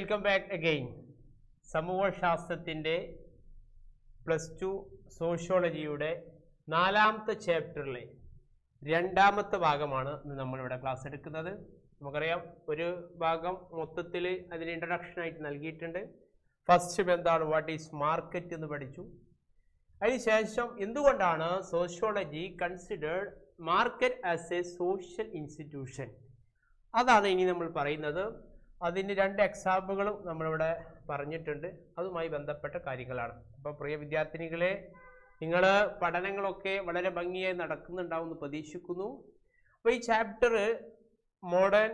Welcome back again സമൂഹശാസ്ത്രത്തിൻ്റെ plus two സോഷ്യോളജിയുടെ നാലാമത്തെ ചാപ്റ്ററിലെ രണ്ടാമത്തെ ഭാഗമാണ് ഇന്ന് നമ്മളിവിടെ ക്ലാസ് എടുക്കുന്നത് നമുക്കറിയാം ഒരു ഭാഗം മൊത്തത്തിൽ അതിന് ഇൻട്രഡക്ഷൻ ആയിട്ട് നൽകിയിട്ടുണ്ട് ഫസ്റ്റ് എന്താണ് വാട്ട് ഈസ് മാർക്കറ്റ് എന്ന് പഠിച്ചു അതിനുശേഷം എന്തുകൊണ്ടാണ് sociology considered market as a social institution അതാണ് ഇനി നമ്മൾ പറയുന്നത് അതിന് രണ്ട് എക്സാമ്പിളുകളും നമ്മളിവിടെ പറഞ്ഞിട്ടുണ്ട് അതുമായി ബന്ധപ്പെട്ട കാര്യങ്ങളാണ് അപ്പോൾ പ്രിയ വിദ്യാർത്ഥിനികളെ നിങ്ങൾ പഠനങ്ങളൊക്കെ വളരെ ഭംഗിയായി നടക്കുന്നുണ്ടാവും എന്ന് പ്രതീക്ഷിക്കുന്നു അപ്പോൾ ഈ ചാപ്റ്റർ മോഡേൺ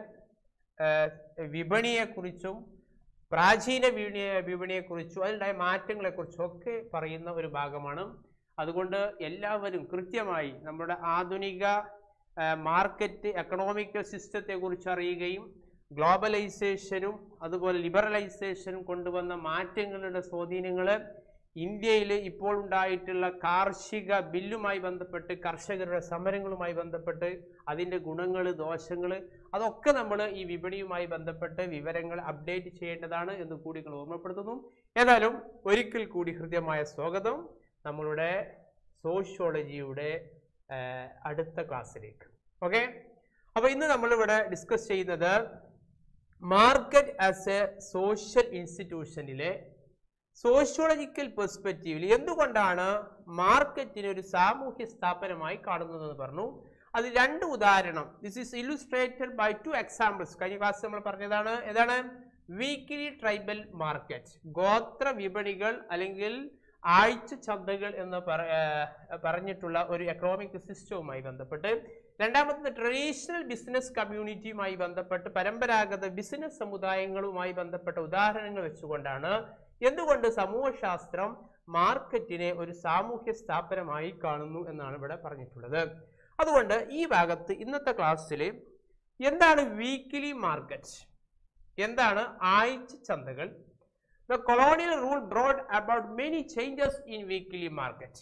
വിപണിയെക്കുറിച്ചും പ്രാചീന വിപണി വിപണിയെക്കുറിച്ചും അതിലുണ്ടായ മാറ്റങ്ങളെക്കുറിച്ചും ഒക്കെ പറയുന്ന ഒരു ഭാഗമാണ് അതുകൊണ്ട് എല്ലാവരും കൃത്യമായി നമ്മുടെ ആധുനിക മാർക്കറ്റ് എക്കണോമിക്കൽ സിസ്റ്റത്തെക്കുറിച്ച് അറിയുകയും ഗ്ലോബലൈസേഷനും അതുപോലെ ലിബറലൈസേഷനും കൊണ്ടുവന്ന മാറ്റങ്ങളുടെ സ്വാധീനങ്ങൾ ഇന്ത്യയിൽ ഇപ്പോൾ ഉണ്ടായിട്ടുള്ള കാർഷിക ബില്ലുമായി ബന്ധപ്പെട്ട് കർഷകരുടെ സമരങ്ങളുമായി ബന്ധപ്പെട്ട് അതിൻ്റെ ഗുണങ്ങൾ ദോഷങ്ങൾ അതൊക്കെ നമ്മൾ ഈ വിപണിയുമായി ബന്ധപ്പെട്ട് വിവരങ്ങൾ അപ്ഡേറ്റ് ചെയ്യേണ്ടതാണ് എന്ന് കൂടി നിങ്ങൾ ഓർമ്മപ്പെടുത്തുന്നു ഏതായാലും ഒരിക്കൽ കൂടി ഹൃദ്യമായ സ്വാഗതം നമ്മളുടെ സോഷ്യോളജിയുടെ അടുത്ത ക്ലാസ്സിലേക്ക് ഓക്കെ അപ്പോൾ ഇന്ന് നമ്മളിവിടെ ഡിസ്കസ് ചെയ്യുന്നത് മാർക്കറ്റ് ആസ് എ സോഷ്യൽ ഇൻസ്റ്റിറ്റ്യൂഷനിലെ സോഷ്യോളജിക്കൽ പെർസ്പെക്റ്റീവിൽ എന്തുകൊണ്ടാണ് മാർക്കറ്റിനെ ഒരു സാമൂഹ്യ സ്ഥാപനമായി കാണുന്നതെന്ന് പറഞ്ഞു അത് രണ്ട് ഉദാഹരണം this is illustrated by two examples കഴിഞ്ഞ ക്ലാസ് നമ്മൾ പറഞ്ഞതാണ് ഏതാണ് വീക്കിലി ട്രൈബൽ മാർക്കറ്റ് ഗോത്ര വിപണികൾ അല്ലെങ്കിൽ ആഴ്ച ചന്തകൾ എന്ന് പറഞ്ഞിട്ടുള്ള ഒരു എക്കണോമിക് സിസ്റ്റവുമായി ബന്ധപ്പെട്ട് രണ്ടാമത്തത് ട്രഡീഷണൽ ബിസിനസ് കമ്മ്യൂണിറ്റിയുമായി ബന്ധപ്പെട്ട് പരമ്പരാഗത ബിസിനസ് സമുദായങ്ങളുമായി ബന്ധപ്പെട്ട ഉദാഹരണങ്ങൾ വെച്ചുകൊണ്ടാണ് എന്തുകൊണ്ട് സമൂഹശാസ്ത്രം മാർക്കറ്റിനെ ഒരു സാമൂഹ്യ സ്ഥാപനമായി കാണുന്നു എന്നാണ് ഇവിടെ പറഞ്ഞിട്ടുള്ളത് അതുകൊണ്ട് ഈ ഭാഗത്ത് ഇന്നത്തെ ക്ലാസ്സിൽ എന്താണ് വീക്കിലി മാർക്കറ്റ് എന്താണ് ആഴ്ച ചന്തകൾ the colonial rule brought about many changes in weekly market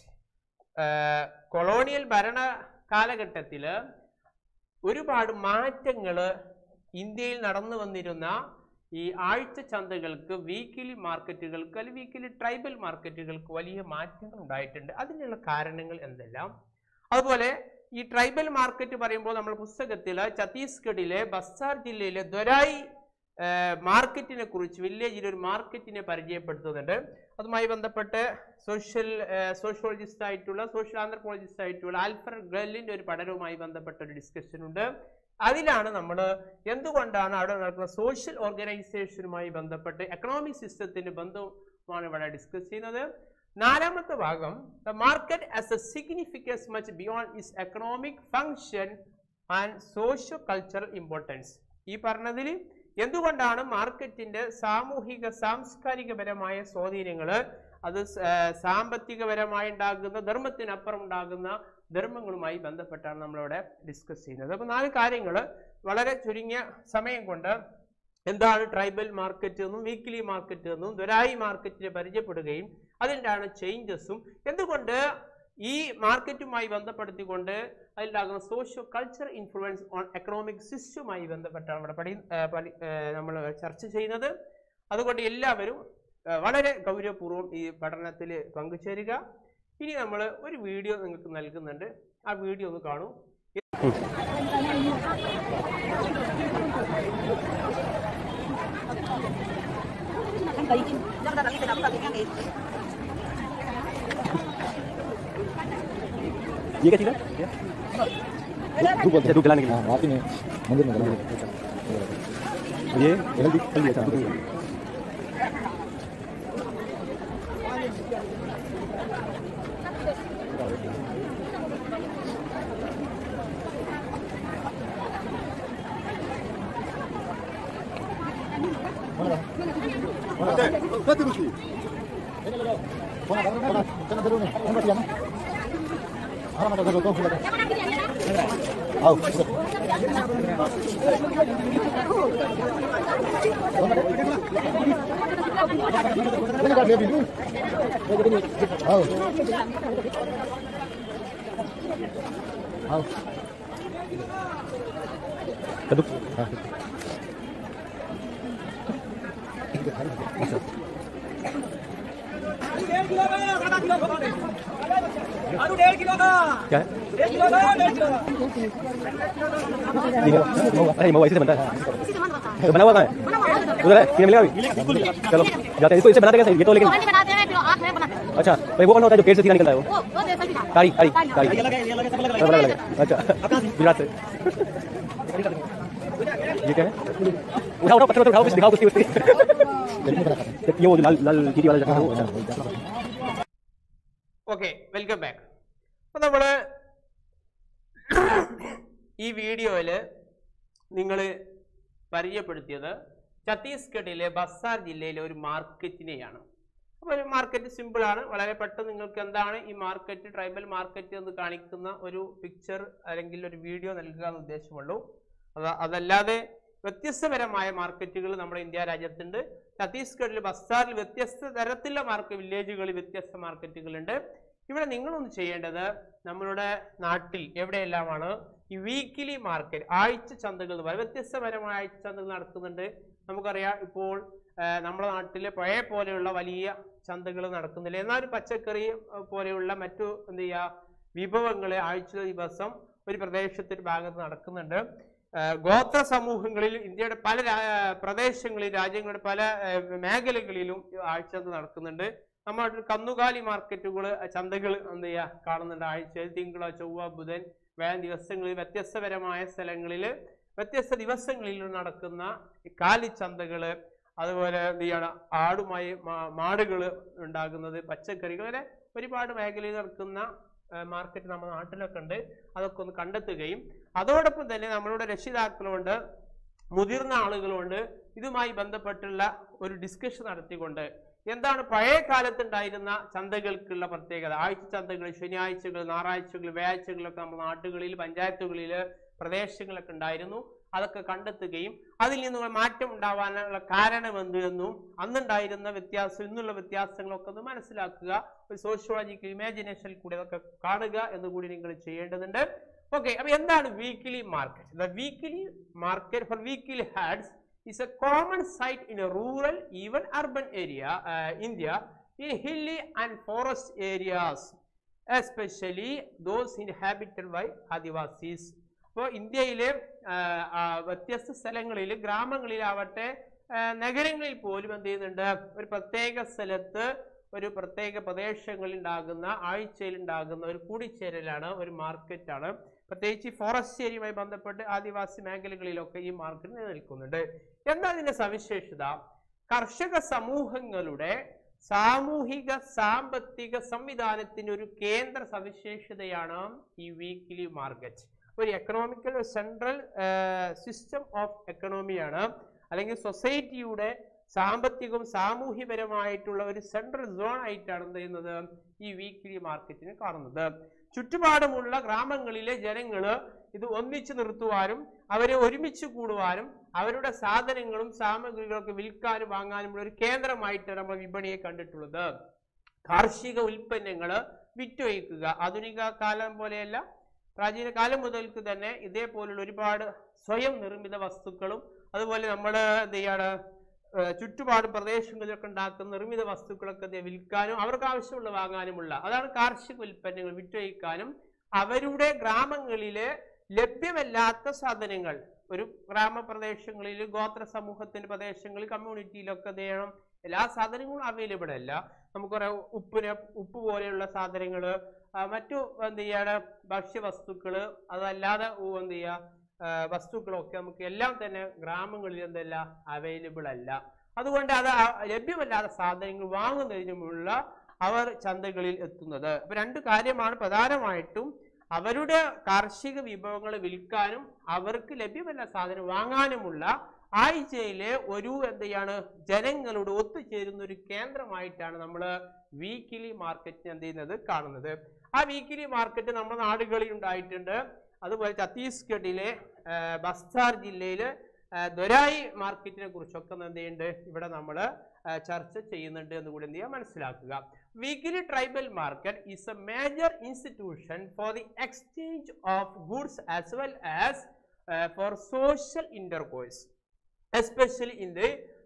colonial ഭരണ കാലഘട്ടത്തിൽ ഒരുപാട് മാറ്റങ്ങൾ ഇന്ത്യയിൽ നടന്നു വന്നിരുന്ന ഈ ആഴ്ച ചന്തകൾക്ക് വീക്കിലി മാർക്കറ്റുകൾക്ക് അല്ലെങ്കിൽ വീക്കിലി ട്രൈബൽ മാർക്കറ്റുകൾക്ക് വലിയ മാറ്റങ്ങൾ ഉണ്ടായിട്ടുണ്ട് അതിനുള്ള കാരണങ്ങൾ എന്തെല്ലാം അതുപോലെ ഈ ട്രൈബൽ മാർക്കറ്റ് പറയുമ്പോൾ നമ്മൾ പുസ്തകത്തിൽ ഛത്തീസ്ഗഡിലെ ബസ്താർ ജില്ലയിലെ ദൊരായി മാർക്കറ്റിനെ കുറിച്ച് വില്ലേജിൽ ഒരു മാർക്കറ്റിനെ പരിചയപ്പെടുത്തുന്നുണ്ട് അതുമായി ബന്ധപ്പെട്ട് സോഷ്യൽ സോഷ്യോളജിസ്റ്റ് ആയിട്ടുള്ള സോഷ്യൽ ആന്ത്രപ്പോളജിസ്റ്റ് ആയിട്ടുള്ള ആൽഫ്രഡ് ഗ്രെല്ലിൻ്റെ ഒരു പഠനവുമായി ബന്ധപ്പെട്ട ഒരു ഡിസ്കഷൻ ഉണ്ട് അതിലാണ് നമ്മൾ എന്തുകൊണ്ടാണ് അവിടെ നടക്കുന്ന സോഷ്യൽ ഓർഗനൈസേഷനുമായി ബന്ധപ്പെട്ട് എക്കണോമിക് സിസ്റ്റത്തിന്റെ ബന്ധവുമാണ് ഇവിടെ ഡിസ്കസ് ചെയ്യുന്നത് നാലാമത്തെ ഭാഗം the market as a significance much beyond its economic function and socio cultural importance ഈ പറഞ്ഞതിൽ എന്തുകൊണ്ടാണ് മാർക്കറ്റിന്റെ സാമൂഹിക സാംസ്കാരികപരമായ സ്വാധീനങ്ങൾ അത് സാമ്പത്തികപരമായി ഉണ്ടാകുന്ന ധർമ്മത്തിനപ്പുറം ഉണ്ടാകുന്ന ധർമ്മങ്ങളുമായി ബന്ധപ്പെട്ടാണ് നമ്മളിവിടെ ഡിസ്കസ് ചെയ്യുന്നത് അപ്പോൾ നാല് കാര്യങ്ങൾ വളരെ ചുരുങ്ങിയ സമയം കൊണ്ട് എന്താണ് ട്രൈബൽ മാർക്കറ്റ് എന്നും വീക്കിലി മാർക്കറ്റ് എന്നും ദുരായി മാർക്കറ്റിനെ പരിചയപ്പെടുകയും അതിൻ്റെയാണ് ചേഞ്ചസും എന്തുകൊണ്ട് ഈ മാർക്കറ്റുമായി ബന്ധപ്പെടുത്തിക്കൊണ്ട് അതിലുണ്ടാകുന്ന socio culture influence on economic സിസ്റ്റവുമായി ബന്ധപ്പെട്ടാണ് ഇവിടെ പഠി നമ്മൾ ചർച്ച ചെയ്യുന്നത് അതുകൊണ്ട് എല്ലാവരും വളരെ ഗൗരവപൂർവ്വം ഈ പഠനത്തിൽ പങ്കുചേരുക ഇനി നമ്മൾ ഒരു വീഡിയോ നിങ്ങൾക്ക് നൽകുന്നുണ്ട് ആ വീഡിയോ ഒന്ന് കാണൂ ये क्या चीज़ है धूप बोलते हैं धूप जलाने के लिए आप ही ने मंदिर में जला ये जल्दी जल्दी अच्छा आओ आओ आओ कद्दू हाँ अच्छा क्या है ये अरे मोबाइल से बनता है बना हुआ कहाँ है उधर है किने मिलेगा अभी चलो जाते हैं इसको इससे बनाते कैसे ये तो लेकिन पानी बनाते हैं फिर आँख में बनाते हैं अच्छा भाई वो कौन होता है जो पेट से सीधा निकलता है वो वो वो जैसा भी था कारी कारी कारी सब अलग अलग है अच्छा गुजरात से ये क्या है उठाओ उठाओ पत्थर पत्थर उठाओ कुछ दिखाओ कुछ उसकी ये वो जो लाल लाल चीटी वाला जगह है वो अच्छा ഓക്കെ വെൽക്കം ബാക്ക് അപ്പോൾ നമ്മൾ ഈ വീഡിയോയിൽ നിങ്ങൾ പരിചയപ്പെടുത്തിയത് ഛത്തീസ്ഗഡിലെ ബസാർ ജില്ലയിലെ ഒരു മാർക്കറ്റിനെയാണ് അപ്പോൾ ഒരു മാർക്കറ്റ് സിമ്പിളാണ് വളരെ പെട്ടെന്ന് നിങ്ങൾക്ക് എന്താണ് ഈ മാർക്കറ്റ് ട്രൈബൽ മാർക്കറ്റ് എന്ന് കാണിക്കുന്ന ഒരു പിക്ചർ അല്ലെങ്കിൽ ഒരു വീഡിയോ നൽകുക എന്ന് ഉദ്ദേശമുള്ളൂ അത് അതല്ലാതെ വ്യത്യസ്തപരമായ മാർക്കറ്റുകൾ നമ്മുടെ ഇന്ത്യ രാജ്യത്തുണ്ട് ഛത്തീസ്ഗഡിൽ ബസ്താറിൽ വ്യത്യസ്ത തരത്തിലുള്ള മാർക്കറ്റ് വില്ലേജുകളിൽ വ്യത്യസ്ത മാർക്കറ്റുകളുണ്ട് ഇവിടെ നിങ്ങളൊന്ന് ചെയ്യേണ്ടത് നമ്മളുടെ നാട്ടിൽ എവിടെയെല്ലാമാണ് ഈ വീക്കിലി മാർക്കറ്റ് ആഴ്ച ചന്തകൾ എന്ന് പറയും വ്യത്യസ്തപരമായ ആഴ്ച ചന്തകൾ നടക്കുന്നുണ്ട് നമുക്കറിയാം ഇപ്പോൾ ആ, നമ്മുടെ നാട്ടിലെ പഴയ പോലെയുള്ള വലിയ ചന്തകൾ നടക്കുന്നില്ല എന്നാൽ ഒരു പച്ചക്കറി ആ, പോലെയുള്ള മറ്റു എന്ത് ചെയ്യുക വിഭവങ്ങൾ ആഴ്ച ദിവസം ഒരു പ്രദേശത്തിന്റെ ഭാഗത്ത് നടക്കുന്നുണ്ട് ആ, ഗോത്ര സമൂഹങ്ങളിൽ ഇന്ത്യയുടെ പല രാ- പ്രദേശങ്ങളിൽ രാജ്യങ്ങളുടെ പല ആ, മേഖലകളിലും ഈ ആഴ്ച നടക്കുന്നുണ്ട് നമ്മുടെ നാട്ടിൽ കന്നുകാലി മാർക്കറ്റുകൾ ചന്തകൾ എന്ത് ചെയ്യുക കാണുന്നുണ്ട് ആഴ്ചയിൽ തിങ്കളോ ചൊവ്വ ബുധൻ വ്യാഴം ദിവസങ്ങളിൽ വ്യത്യസ്തപരമായ സ്ഥലങ്ങളിൽ വ്യത്യസ്ത ദിവസങ്ങളിൽ നടക്കുന്ന ഈ കാലിച്ചന്തകള് അതുപോലെ എന്ത് ചെയ്യണം ആടുമായി മാടുകൾ ഉണ്ടാകുന്നത് പച്ചക്കറികൾ അങ്ങനെ ഒരുപാട് മേഖലയിൽ നടക്കുന്ന മാർക്കറ്റ് നമ്മുടെ നാട്ടിലൊക്കെ ഉണ്ട് അതൊക്കെ ഒന്ന് കണ്ടെത്തുകയും അതോടൊപ്പം തന്നെ നമ്മളുടെ രക്ഷിതാക്കളുണ്ട് മുതിർന്ന ആളുകളുണ്ട് ഇതുമായി ബന്ധപ്പെട്ടുള്ള ഒരു ഡിസ്കഷൻ നടത്തിക്കൊണ്ട് എന്താണ് പഴയ കാലത്തുണ്ടായിരുന്ന ചന്തകൾക്കുള്ള പ്രത്യേകത ആഴ്ച ചന്തകൾ ശനിയാഴ്ചകൾ ഞായറാഴ്ചകൾ വ്യാഴ്ചകളൊക്കെ നമ്മുടെ നാട്ടുകളിൽ പഞ്ചായത്തുകളിൽ പ്രദേശങ്ങളൊക്കെ ഉണ്ടായിരുന്നു അതൊക്കെ കണ്ടെത്തുകയും അതിൽ നിന്ന് മാറ്റം ഉണ്ടാവാനുള്ള കാരണം എന്ത് എന്നും അന്നുണ്ടായിരുന്ന വ്യത്യാസം ഇന്നുള്ള വ്യത്യാസങ്ങളൊക്കെ ഒന്ന് മനസ്സിലാക്കുക ഒരു സോഷ്യോളജിക്കൽ ഇമാജിനേഷനിൽ കൂടി അതൊക്കെ കാണുക എന്ന് കൂടി നിങ്ങൾ ചെയ്യേണ്ടതുണ്ട് ഓക്കെ അപ്പൊ എന്താണ് weekly market the weekly market for weekly haats is a common sight in a rural, even urban area, uh, India, in hilly and forest areas, especially those inhabited by Adivasis. അപ്പോൾ ഇന്ത്യയിലെ ആ, ആ, വ്യത്യസ്ത സ്ഥലങ്ങളിൽ ഗ്രാമങ്ങളിലാവട്ടെ ആ, നഗരങ്ങളിൽ പോലും എന്ത് ചെയ്യുന്നുണ്ട് ഒരു പ്രത്യേക സ്ഥലത്ത് ഒരു പ്രത്യേക പ്രദേശങ്ങളിൽ ഉണ്ടാകുന്ന ആഴ്ചയിൽ ഉണ്ടാകുന്ന ഒരു കൂടിച്ചേരലാണ് ഒരു മാർക്കറ്റാണ് പ്രത്യേകിച്ച് ഈ ഫോറസ്റ്റ് ഏരിയയുമായി ബന്ധപ്പെട്ട് ആദിവാസി മേഖലകളിലൊക്കെ ഈ മാർക്കറ്റ് നിലനിൽക്കുന്നുണ്ട് എന്താ ഇതിന്റെ സവിശേഷത കർഷക സമൂഹങ്ങളുടെ സാമൂഹിക സാമ്പത്തിക സംവിധാനത്തിന്റെ ഒരു കേന്ദ്ര സവിശേഷതയാണ് ഈ വീക്കിലി മാർക്കറ്റ് ഒരു എക്കണോമിക്കൽ സെൻട്രൽ സിസ്റ്റം ഓഫ് എക്കണോമിയാണ് അല്ലെങ്കിൽ സൊസൈറ്റിയുടെ സാമ്പത്തികവും സാമൂഹ്യപരമായിട്ടുള്ള ഒരു സെൻട്രൽ സോൺ ആയിട്ടാണ് എന്ത് ചെയ്യുന്നത് ഈ വീക്കിലി മാർക്കറ്റിനെ കാണുന്നത് ചുറ്റുപാടുമുള്ള ഗ്രാമങ്ങളിലെ ജനങ്ങൾ ഇത് ഒന്നിച്ചു നിർത്തുവാനും അവരെ ഒരുമിച്ച് കൂടുവാനും അവരുടെ സാധനങ്ങളും സാമഗ്രികളൊക്കെ വിൽക്കാനും വാങ്ങാനുമുള്ള ഒരു കേന്ദ്രമായിട്ടാണ് നമ്മൾ വിപണിയെ കണ്ടിട്ടുള്ളത് കാർഷിക ഉൽപ്പന്നങ്ങൾ വിറ്റൊഴിക്കുക ആധുനിക കാലം പോലെയല്ല പ്രാചീന കാലം മുതൽക്ക് തന്നെ ഇതേപോലുള്ള ഒരുപാട് സ്വയം നിർമ്മിത വസ്തുക്കളും അതുപോലെ നമ്മൾ എന്ത് ചെയ്യാണ് ഏഹ് ചുറ്റുപാട് പ്രദേശങ്ങളിലൊക്കെ ഉണ്ടാക്കുന്ന നിർമ്മിത വസ്തുക്കളൊക്കെ ദേ വിൽക്കാനും അവർക്ക് ആവശ്യമുള്ള വാങ്ങാനുമുള്ള അതാണ് കാർഷിക ഉൽപ്പന്നങ്ങൾ വിറ്റഴിക്കാനും അവരുടെ ഗ്രാമങ്ങളിലെ ലഭ്യമല്ലാത്ത സാധനങ്ങൾ ഒരു ഗ്രാമപ്രദേശങ്ങളിൽ ഗോത്ര സമൂഹത്തിന്റെ പ്രദേശങ്ങളിൽ കമ്മ്യൂണിറ്റിയിലൊക്കെ എന്ത് ചെയ്യണം എല്ലാ സാധനങ്ങളും അവൈലബിൾ അല്ല നമുക്കറിയാം ഉപ്പിന് ഉപ്പ് പോലെയുള്ള സാധനങ്ങൾ മറ്റു എന്ത് ചെയ്യാണ് ഭക്ഷ്യവസ്തുക്കൾ അതല്ലാതെ ഉ എന്ത് ചെയ്യുക ആ, വസ്തുക്കളൊക്കെ നമുക്ക് എല്ലാം തന്നെ ഗ്രാമങ്ങളിൽ എന്തല്ല അവൈലബിൾ അല്ല അതുകൊണ്ട് അത് ആ- ലഭ്യമല്ലാത്ത സാധനങ്ങൾ വാങ്ങുന്നതിനുമുള്ള അവർ ചന്തകളിൽ എത്തുന്നത് അപ്പൊ രണ്ട് കാര്യമാണ് പ്രധാനമായിട്ടും അവരുടെ കാർഷിക വിഭവങ്ങൾ വിൽക്കാനും അവർക്ക് ലഭ്യമല്ല സാധനം വാങ്ങാനുമുള്ള ആഴ്ചയിലെ ഒരു എന്ത് ചെയ്യാണ് ജനങ്ങളുടെ ഒത്തുചേരുന്ന ഒരു കേന്ദ്രമായിട്ടാണ് നമ്മൾ വീക്കിലി മാർക്കറ്റ് എന്ത് ചെയ്യുന്നത് കാണുന്നത് ആ വീക്കിലി മാർക്കറ്റ് നമ്മുടെ നാടുകളിൽ ഉണ്ടായിട്ടുണ്ട് അതുപോലെ ഛത്തീസ്ഗഡിലെ ആ, ബസ്താർ ജില്ലയിലെ ആ, ദൊരായി മാർക്കറ്റിനെ കുറിച്ചൊക്കെ എന്ത് ചെയ്യുന്നുണ്ട് ഇവിടെ നമ്മൾ ചർച്ച ചെയ്യുന്നുണ്ട് എന്ന് കൂടി എന്ത് ചെയ്യുക മനസ്സിലാക്കുക weekly tribal market is a major institution for the exchange of goods as well as for social intercourse especially in the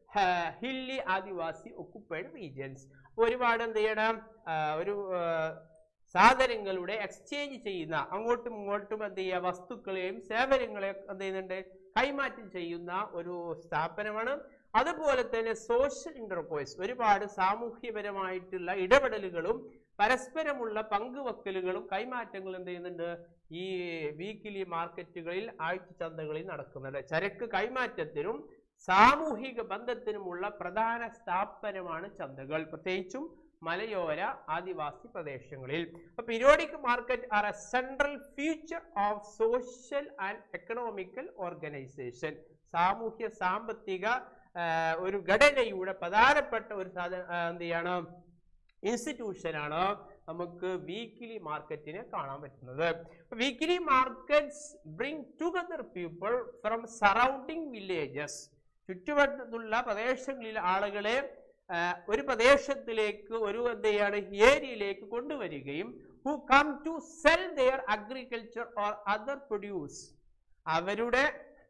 hilly adivasi occupied regions ഒരുപാട് എന്ത് ചെയ്യണം ആ, ഒരു ആ, സാധനങ്ങളുടെ എക്സ്ചേഞ്ച് ചെയ്യുന്ന അങ്ങോട്ടും ഇങ്ങോട്ടും എന്ത് ചെയ്യുക വസ്തുക്കളെയും സേവനങ്ങളെയും എന്ത് ചെയ്യുന്നുണ്ട് കൈമാറ്റം ചെയ്യുന്ന ഒരു സ്ഥാപനമാണ് അതുപോലെ തന്നെ സോഷ്യൽ ഇന്റർകോഴ്സ് ഒരുപാട് സാമൂഹ്യപരമായിട്ടുള്ള ഇടപെടലുകളും പരസ്പരമുള്ള പങ്കുവെക്കലുകളും കൈമാറ്റങ്ങളും എന്ത് ചെയ്യുന്നുണ്ട് ഈ വീക്കിലി മാർക്കറ്റുകളിൽ ആഴ്ച ചന്തകളിൽ നടക്കുന്നുണ്ട് ചരക്ക് കൈമാറ്റത്തിനും സാമൂഹിക ബന്ധത്തിനുമുള്ള പ്രധാന സ്ഥാപനമാണ് ചന്തകൾ പ്രത്യേകിച്ചും മലയോര ആദിവാസി പ്രദേശങ്ങളിൽ periodic market are a central feature of social and economical organization സാമൂഹ്യ സാമ്പത്തിക ആ, ഒരു ഘടനയുടെ പ്രധാനപ്പെട്ട ഒരു സാധന ആ, എന്ത് ചെയ്യണം ഇൻസ്റ്റിറ്റ്യൂഷനാണ് നമുക്ക് വീക്കിലി മാർക്കറ്റിനെ കാണാൻ പറ്റുന്നത് weekly markets bring together people from surrounding villages ചുറ്റുവട്ടത്തുള്ള പ്രദേശങ്ങളിലെ ആളുകളെ ആ, ഒരു പ്രദേശത്തിലേക്ക് ഒരു എന്ത് ചെയ്യാണ് ഏരിയയിലേക്ക് കൊണ്ടുവരികയും who come to sell their agriculture or other produce അവരുടെ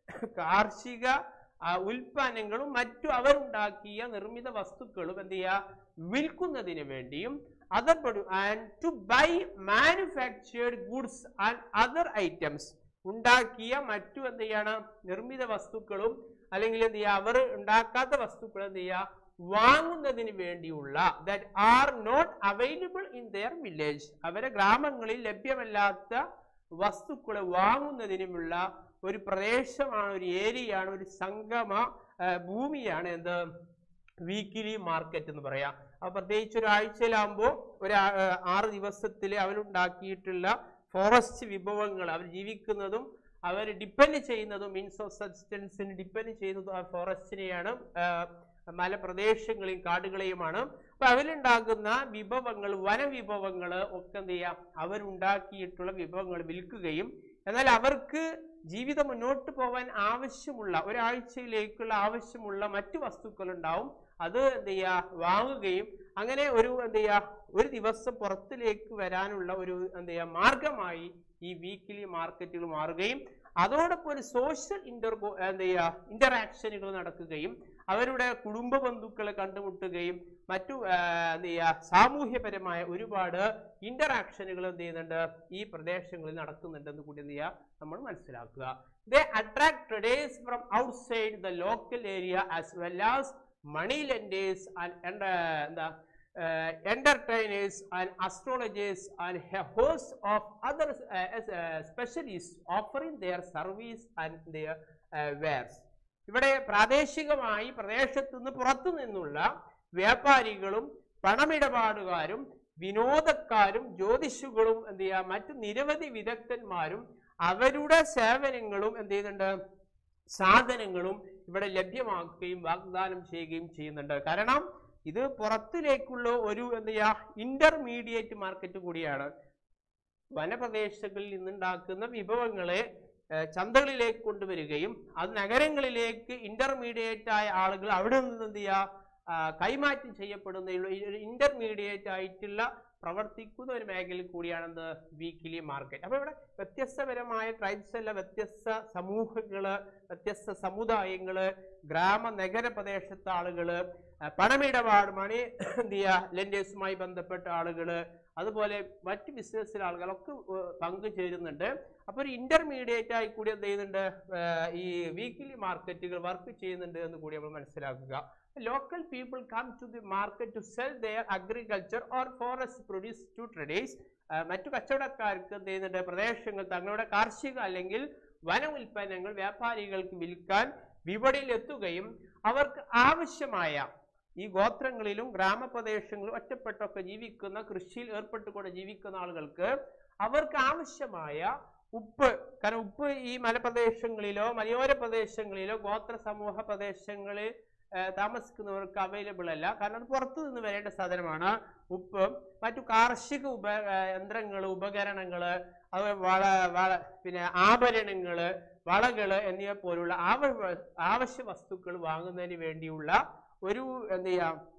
കാർഷിക ആ, ഉൽപ്പന്നങ്ങളും മറ്റു അവരുണ്ടാക്കിയ നിർമ്മിത വസ്തുക്കളും എന്ത് ചെയ്യുക വിൽക്കുന്നതിന് വേണ്ടിയും other produce and to buy manufactured goods and other items ഉണ്ടാക്കിയ മറ്റു എന്ത് ചെയ്യണം നിർമ്മിത വസ്തുക്കളും അല്ലെങ്കിൽ എന്ത് ചെയ്യുക അവർ ഉണ്ടാക്കാത്ത വസ്തുക്കൾ എന്ത് ചെയ്യുക വാങ്ങുന്നതിന് വേണ്ടിയുള്ള that are not available in their village അവരെ ഗ്രാമങ്ങളിൽ ലഭ്യമല്ലാത്ത വസ്തുക്കളെ വാങ്ങുന്നതിനുമുള്ള ഒരു പ്രദേശമാണ് ഒരു ഏരിയയാണ് ഒരു സംഗമ ആ, ഭൂമിയാണ് എന്ത് വീക്കിലി മാർക്കറ്റ് എന്ന് പറയാം അപ്പൊ പ്രത്യേകിച്ച് ഒരാഴ്ചയിലാകുമ്പോൾ ഒരു ആ- ആ, ആറ് ദിവസത്തിൽ അവരുണ്ടാക്കിയിട്ടുള്ള ഫോറസ്റ്റ് വിഭവങ്ങൾ അവർ ജീവിക്കുന്നതും അവർ ഡിപ്പെൻഡ് ചെയ്യുന്നതും മീൻസ് ഓഫ് സബ്സ്റ്റൻസിന് ഡിപ്പെൻഡ് ചെയ്യുന്നതും ആ ഫോറസ്റ്റിനെയാണ് ആ, മലപ്രദേശങ്ങളെയും കാടുകളെയുമാണ് അപ്പൊ അവരുണ്ടാകുന്ന വിഭവങ്ങൾ വനവിഭവങ്ങൾ ഒക്കെ എന്ത് ചെയ്യാം അവരുണ്ടാക്കിയിട്ടുള്ള വിഭവങ്ങൾ വിൽക്കുകയും എന്നാൽ അവർക്ക് ജീവിതം മുന്നോട്ട് പോകാൻ ആവശ്യമുള്ള ഒരാഴ്ചയിലേക്കുള്ള ആവശ്യമുള്ള മറ്റു വസ്തുക്കൾ ഉണ്ടാവും അത് എന്ത് ചെയ്യുക വാങ്ങുകയും അങ്ങനെ ഒരു എന്ത് ചെയ്യുക ഒരു ദിവസം പുറത്തിലേക്ക് വരാനുള്ള ഒരു എന്ത് ചെയ്യുക മാർഗമായി ഈ വീക്കിലി മാർക്കറ്റുകൾ മാറുകയും അതോടൊപ്പം ഒരു സോഷ്യൽ ഇന്റർ എന്ത് ചെയ്യുക ഇന്ററാക്ഷനുകൾ നടക്കുകയും അവരുടെ കുടുംബ ബന്ധുക്കളെ കണ്ടുമുട്ടുകയും മറ്റു ആ, എന്ത് ചെയ്യുക സാമൂഹ്യപരമായ ഒരുപാട് ഇന്ററാക്ഷനുകൾ എന്ത് ചെയ്യുന്നുണ്ട് ഈ പ്രദേശങ്ങളിൽ നടക്കുന്നുണ്ടെന്ന് കൂടി എന്ത് ചെയ്യുക നമ്മൾ മനസ്സിലാക്കുക they attract traders from outside the local area as well as money lenders and എന്താ entertainers and astrologers and a host of other uh, as- uh, specialists offering their service and their uh, wares. ഇവിടെ പ്രാദേശികമായി പ്രദേശത്തു നിന്ന് പുറത്തു നിന്നുള്ള വ്യാപാരികളും പണമിടപാടുകാരും വിനോദക്കാരും ജ്യോതിഷുകളും എന്ത് ചെയ്യുക മറ്റു നിരവധി വിദഗ്ധന്മാരും അവരുടെ സേവനങ്ങളും എന്ത് ചെയ്യുന്നുണ്ട് സാധനങ്ങളും ഇവിടെ ലഭ്യമാക്കുകയും വാഗ്ദാനം ചെയ്യുകയും ചെയ്യുന്നുണ്ട് കാരണം ഇത് പുറത്തിലേക്കുള്ള ഒരു എന്ത് ചെയ്യാ ഇന്റർമീഡിയറ്റ് മാർക്കറ്റ് കൂടിയാണ് വനപ്രദേശങ്ങളിൽ നിന്നുണ്ടാക്കുന്ന വിഭവങ്ങളെ ഏഹ്, ചന്തകളിലേക്ക് കൊണ്ടുവരികയും അത് നഗരങ്ങളിലേക്ക് ഇന്റർമീഡിയറ്റ് ആയ ആളുകൾ അവിടെ നിന്ന് എന്ത് ചെയ്യുക ആ, കൈമാറ്റം ചെയ്യപ്പെടുന്ന ഇന്റർമീഡിയറ്റ് ആയിട്ടുള്ള പ്രവർത്തിക്കുന്ന ഒരു മേഖല കൂടിയാണെന്ത് വീക്കിലി മാർക്കറ്റ് അപ്പൊ ഇവിടെ വ്യത്യസ്തപരമായ ട്രൈബ്സ് അല്ല വ്യത്യസ്ത സമൂഹങ്ങള് വ്യത്യസ്ത സമുദായങ്ങള് ഗ്രാമ നഗര പ്രദേശത്തെ ആളുകള് ആ, പണമിടപാട് മണി എന്ത് ചെയ്യുക ലെൻഡേഴ്സുമായി ബന്ധപ്പെട്ട ആളുകള് അതുപോലെ മറ്റ് ബിസിനസ്സിലെ ആളുകളൊക്കെ ഏർ, പങ്കുചേരുന്നുണ്ട് അപ്പോൾ ഒരു ഇന്റർമീഡിയറ്റ് ആയി കൂടി എന്ത് ചെയ്യുന്നുണ്ട് ഏർ, ഈ വീക്കിലി മാർക്കറ്റുകൾ വർക്ക് ചെയ്യുന്നുണ്ട് എന്ന് കൂടി നമ്മൾ മനസ്സിലാക്കുക local people come to the market to sell their agriculture or forest produce to traders മറ്റു കച്ചവടക്കാർക്ക് എന്ത് ചെയ്യുന്നുണ്ട് പ്രദേശങ്ങൾ തങ്ങളുടെ കാർഷിക അല്ലെങ്കിൽ വന ഉൽപ്പന്നങ്ങൾ വ്യാപാരികൾക്ക് വിൽക്കാൻ വിപണിയിൽ എത്തുകയും അവർക്ക് ആവശ്യമായ ഈ ഗോത്രങ്ങളിലും ഗ്രാമപ്രദേശങ്ങളിലും ഒറ്റപ്പെട്ടൊക്കെ ജീവിക്കുന്ന കൃഷിയിൽ ഏർപ്പെട്ടുകൊണ്ട് ജീവിക്കുന്ന ആളുകൾക്ക് അവർക്ക് ആവശ്യമായ ഉപ്പ് കാരണം ഉപ്പ് ഈ മലപ്രദേശങ്ങളിലോ മലയോര പ്രദേശങ്ങളിലോ ഗോത്ര സമൂഹ പ്രദേശങ്ങളിൽ ഏർ, താമസിക്കുന്നവർക്ക് അവൈലബിൾ അല്ല കാരണം അത് പുറത്തു നിന്ന് വരേണ്ട സാധനമാണ് ഉപ്പ് മറ്റു കാർഷിക ഉപ ഏർ, യന്ത്രങ്ങള് ഉപകരണങ്ങള് അത് വള വള പിന്നെ ആഭരണങ്ങള് വളകള് എന്നിവ പോലുള്ള ആവ ആവശ്യ വസ്തുക്കൾ വാങ്ങുന്നതിന് വേണ്ടിയുള്ള ഒരു എന്ത് ചെയ്യാം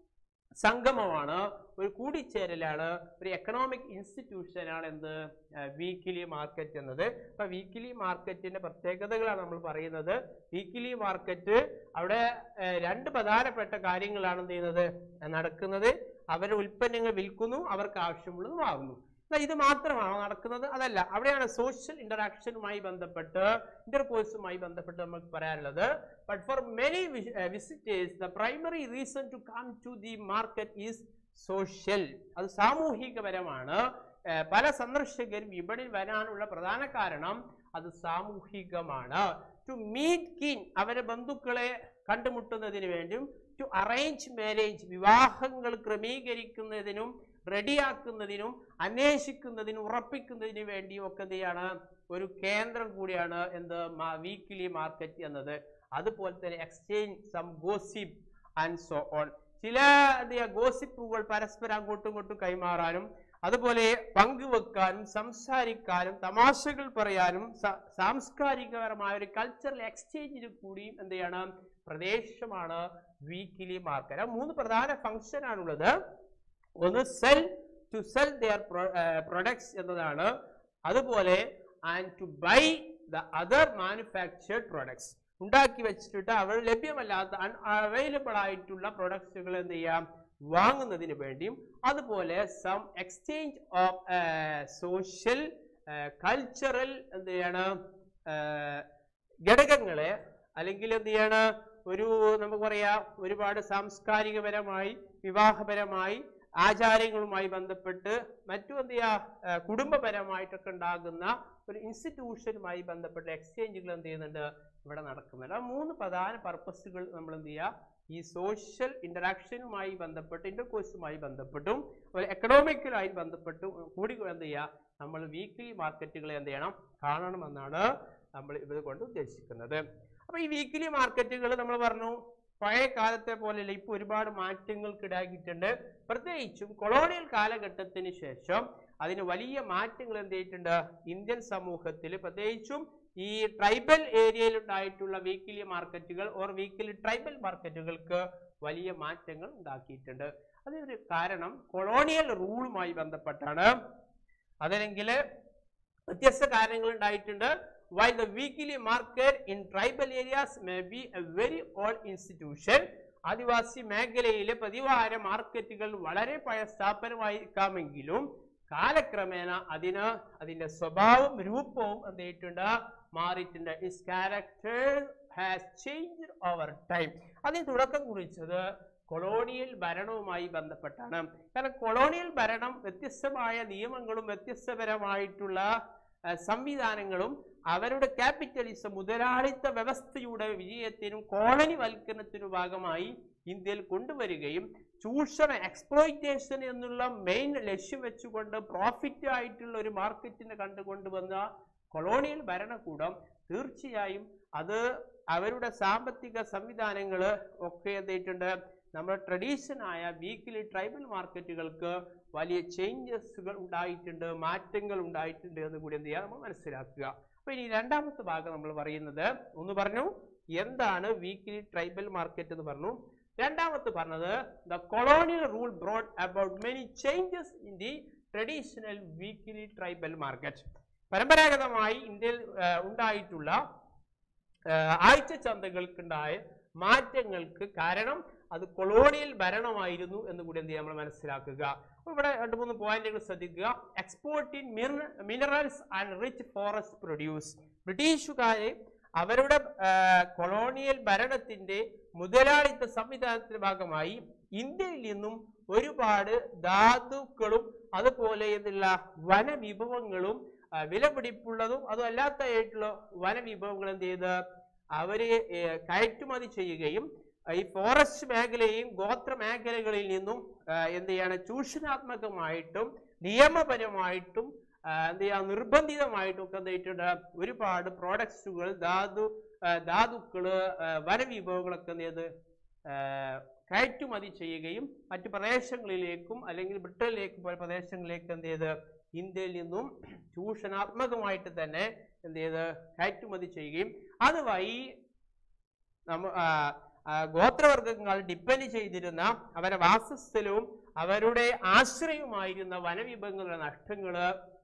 സംഗമമാണ് ഒരു കൂടിച്ചേരലാണ് ഒരു എക്കണോമിക് ഇൻസ്റ്റിറ്റ്യൂഷനാണ് എന്ത് വീക്കിലി മാർക്കറ്റ് എന്നത് അപ്പൊ വീക്കിലി മാർക്കറ്റിന്റെ പ്രത്യേകതകളാണ് നമ്മൾ പറയുന്നത് വീക്കിലി മാർക്കറ്റ് അവിടെ ഏഹ്, രണ്ട് പ്രധാനപ്പെട്ട കാര്യങ്ങളാണ് എന്ത് ചെയ്യുന്നത് നടക്കുന്നത് അവരുടെ ഉൽപ്പന്നങ്ങൾ വിൽക്കുന്നു അവർക്ക് ആവശ്യമുള്ളത് വാങ്ങുന്നു എന്നാൽ ഇത് മാത്രമാണോ നടക്കുന്നത് അതല്ല അവിടെയാണ് സോഷ്യൽ ഇന്ററാക്ഷനുമായി ബന്ധപ്പെട്ട് ഇന്റർകോഴ്സുമായി ബന്ധപ്പെട്ട് നമുക്ക് പറയാനുള്ളത് but for many visitors the primary reason to come to the market is social അത് സാമൂഹികപരമാണ് ഏർ പല സന്ദർശകരും വിപണിയിൽ വരാനുള്ള പ്രധാന കാരണം അത് സാമൂഹികമാണ് ടു മീറ്റ് കിൻ അവരെ ബന്ധുക്കളെ കണ്ടുമുട്ടുന്നതിന് വേണ്ടിയും ടു അറേഞ്ച് മാരേജ് വിവാഹങ്ങൾ ക്രമീകരിക്കുന്നതിനും റെഡിയാക്കുന്നതിനും അന്വേഷിക്കുന്നതിനും ഉറപ്പിക്കുന്നതിനും വേണ്ടിയും ഒക്കെ എന്ത് ചെയ്യാണ് ഒരു കേന്ദ്രം കൂടിയാണ് എന്ത് വീക്കിലി മാർക്കറ്റ് എന്നത് അതുപോലെ തന്നെ exchange some gossip and so on ചില എന്ത് ചെയ്യുക ഗോസിപ്പുകൾ പരസ്പരം അങ്ങോട്ടും ഇങ്ങോട്ടും കൈമാറാനും അതുപോലെ പങ്കുവെക്കാനും സംസാരിക്കാനും തമാശകൾ പറയാനും സ- സാംസ്കാരികപരമായ ഒരു കൾച്ചറൽ എക്സ്ചേഞ്ചിന് കൂടിയും എന്ത് ചെയ്യണം പ്രദേശമാണ് വീക്കിലി മാർക്കറ്റ് ആ മൂന്ന് പ്രധാന ഫംഗ്ഷൻ ആണുള്ളത് ഒന്ന് sell to sell their products എന്നതാണ് അതുപോലെ and to buy the other manufactured products ഉണ്ടാക്കി വെച്ചിട്ട് അവർ ലഭ്യമല്ലാത്ത അവൈലബിൾ ആയിട്ടുള്ള പ്രൊഡക്ട്സുകൾ എന്ത് ചെയ്യാം വാങ്ങുന്നതിന് വേണ്ടിയും അതുപോലെ some exchange of social cultural എന്ത് ചെയ്യാണ് ഏഹ്, ഘടകങ്ങളെ അല്ലെങ്കിൽ എന്ത് ചെയ്യാണ് ഒരു നമുക്ക് പറയാം ഒരുപാട് സാംസ്കാരികപരമായി വിവാഹപരമായി ആചാരങ്ങളുമായി ബന്ധപ്പെട്ട് മറ്റു എന്ത് ചെയ്യാ ഏഹ് കുടുംബപരമായിട്ടൊക്കെ ഉണ്ടാകുന്ന ഒരു ഇൻസ്റ്റിറ്റ്യൂഷനുമായി ബന്ധപ്പെട്ട എക്സ്ചേഞ്ചുകൾ എന്ത് ചെയ്യുന്നുണ്ട് ഇവിടെ നടക്കുന്നുണ്ട് ആ മൂന്ന് പ്രധാന പർപ്പസുകൾ നമ്മൾ എന്ത് ചെയ്യുക ഈ സോഷ്യൽ ഇന്ററാക്ഷനുമായി ബന്ധപ്പെട്ട് ഇന്റർകോഴ്സുമായി ബന്ധപ്പെട്ടും ഒരു എക്കണോമിക്കലായി ബന്ധപ്പെട്ടും കൂടി എന്ത് ചെയ്യുക നമ്മൾ വീക്ക്ലി മാർക്കറ്റുകളെ എന്ത് ചെയ്യണം കാണണമെന്നാണ് നമ്മൾ ഇത് കൊണ്ട് ഉദ്ദേശിക്കുന്നത് അപ്പൊ ഈ വീക്ക്ലി മാർക്കറ്റുകൾ നമ്മൾ പറഞ്ഞു പഴയ കാലത്തെ പോലെയല്ല ഇപ്പൊ ഒരുപാട് മാറ്റങ്ങൾക്കിടാക്കിയിട്ടുണ്ട് പ്രത്യേകിച്ചും കൊളോണിയൽ കാലഘട്ടത്തിന് ശേഷം അതിന് വലിയ മാറ്റങ്ങൾ എന്ത് ചെയ്തിട്ടുണ്ട് ഇന്ത്യൻ സമൂഹത്തിൽ പ്രത്യേകിച്ചും ഈ ട്രൈബൽ ഏരിയയിൽ ഉണ്ടായിട്ടുള്ള വീക്കിലി മാർക്കറ്റുകൾ ഓർ വീക്കിലി ട്രൈബൽ മാർക്കറ്റുകൾക്ക് വലിയ മാറ്റങ്ങൾ ഉണ്ടാക്കിയിട്ടുണ്ട് അതിനൊരു കാരണം കൊളോണിയൽ റൂളുമായി ബന്ധപ്പെട്ടാണ് അതല്ലെങ്കിൽ വ്യത്യസ്ത കാരണങ്ങൾ ഉണ്ടായിട്ടുണ്ട് while the weekly market in tribal areas may be a very old institution ആദിവാസി മേഖലയിലെ പ്രതിവാര മാർക്കറ്റുകൾ വളരെ പഴയ സ്ഥാപനമായിരിക്കാമെങ്കിലും കാലക്രമേണ അതിന് അതിന്റെ സ്വഭാവം രൂപവും എന്ത് ചെയ്തിട്ടുണ്ട് മാറിയിട്ടുണ്ട് its character has change over time അതിന് തുടക്കം കുറിച്ചത് കൊളോണിയൽ ഭരണവുമായി ബന്ധപ്പെട്ടാണ് കാരണം കൊളോണിയൽ ഭരണം വ്യത്യസ്തമായ നിയമങ്ങളും വ്യത്യസ്തപരമായിട്ടുള്ള ആ, സംവിധാനങ്ങളും അവരുടെ ക്യാപിറ്റലിസം മുതലാളിത്ത വ്യവസ്ഥയുടെ വിജയത്തിനും കോളനി വൽക്കരണത്തിനും ഭാഗമായി ഇന്ത്യയിൽ കൊണ്ടുവരികയും ചൂഷണ എക്സ്പ്ലോയിറ്റേഷൻ എന്നുള്ള മെയിൻ ലക്ഷ്യം വെച്ചുകൊണ്ട് പ്രോഫിറ്റ് ആയിട്ടുള്ള ഒരു മാർക്കറ്റിനെ കണ്ടുകൊണ്ടുവന്ന കൊളോണിയൽ ഭരണകൂടം തീർച്ചയായും അത് അവരുടെ സാമ്പത്തിക സംവിധാനങ്ങൾ ഒക്കെ എന്തിട്ടുണ്ട് നമ്മുടെ ട്രഡീഷൻ ആയ വീക്കിലി ട്രൈബൽ മാർക്കറ്റുകൾക്ക് വലിയ ചേഞ്ചസുകൾ ഉണ്ടായിട്ടുണ്ട് മാറ്റങ്ങൾ ഉണ്ടായിട്ടുണ്ട് എന്ന് കൂടി എന്ത് ചെയ്യുക നമ്മൾ മനസ്സിലാക്കുക അപ്പൊ ഇനി രണ്ടാമത്തെ ഭാഗം നമ്മൾ പറയുന്നത് ഒന്ന് പറഞ്ഞു എന്താണ് വീക്കിലി ട്രൈബൽ മാർക്കറ്റ് എന്ന് പറഞ്ഞു രണ്ടാമത്തെ പറഞ്ഞത് the colonial rule brought about many changes in the traditional weekly tribal market പരമ്പരാഗതമായി ഇന്ത്യയിൽ ആ, ഉണ്ടായിട്ടുള്ള ആഹ് ആഴ്ച ചന്തകൾക്കുണ്ടായ മാറ്റങ്ങൾക്ക് കാരണം അത് കൊളോണിയൽ ഭരണമായിരുന്നു എന്ന് കൂടി എന്ത് ചെയ്യാം നമ്മൾ മനസ്സിലാക്കുക അപ്പൊ ഇവിടെ രണ്ട് മൂന്ന് പോയിന്റുകൾ ശ്രദ്ധിക്കുക export in minerals and rich forest produce ബ്രിട്ടീഷുകാരെ അവരുടെ ആഹ് കൊളോണിയൽ ഭരണത്തിന്റെ മുതലാളിത്ത സംവിധാനത്തിന്റെ ഭാഗമായി ഇന്ത്യയിൽ നിന്നും ഒരുപാട് ധാതുക്കളും അതുപോലെ എന്നുള്ള വനവിഭവങ്ങളും ആ, വിലപിടിപ്പുള്ളതും അതും അല്ലാത്തതായിട്ടുള്ള വനവിഭവങ്ങൾ എന്ത് ചെയ്ത് അവര് ഏ, കയറ്റുമതി ചെയ്യുകയും ആ, ഈ ഫോറസ്റ്റ് മേഖലയും ഗോത്ര മേഖലകളിൽ നിന്നും ആ, എന്ത് ചെയ്യാണ് ചൂഷണാത്മകമായിട്ടും നിയമപരമായിട്ടും ആ, എന്ത് ചെയ്യാ നിർബന്ധിതമായിട്ടും ഒക്കെ എന്ത് ചെയ്തിട്ടുണ്ട് ഒരുപാട് പ്രോഡക്ട്സുകൾ ധാതു ആ, ധാതുക്കള് ആ, വനവിഭവങ്ങളൊക്കെ എന്ത് ചെയ്ത് ആ, കയറ്റുമതി ചെയ്യുകയും മറ്റു പ്രദേശങ്ങളിലേക്കും അല്ലെങ്കിൽ ബ്രിട്ടനിലേക്കും പോലെ പ്രദേശങ്ങളിലേക്ക് എന്ത് ചെയ്ത് ഇന്ത്യയിൽ നിന്നും ചൂഷണാത്മകമായിട്ട് തന്നെ എന്ത് ചെയ്ത് കയറ്റുമതി ചെയ്യുകയും അതുവഴി നമ്മ ആ, ആ, ഗോത്രവർഗങ്ങൾ ഡിപ്പെൻഡ് ചെയ്തിരുന്ന അവരുടെ വാസസ്ഥലവും അവരുടെ ആശ്രയവുമായിരുന്ന വനവിഭവങ്ങളുടെ നഷ്ടങ്ങള്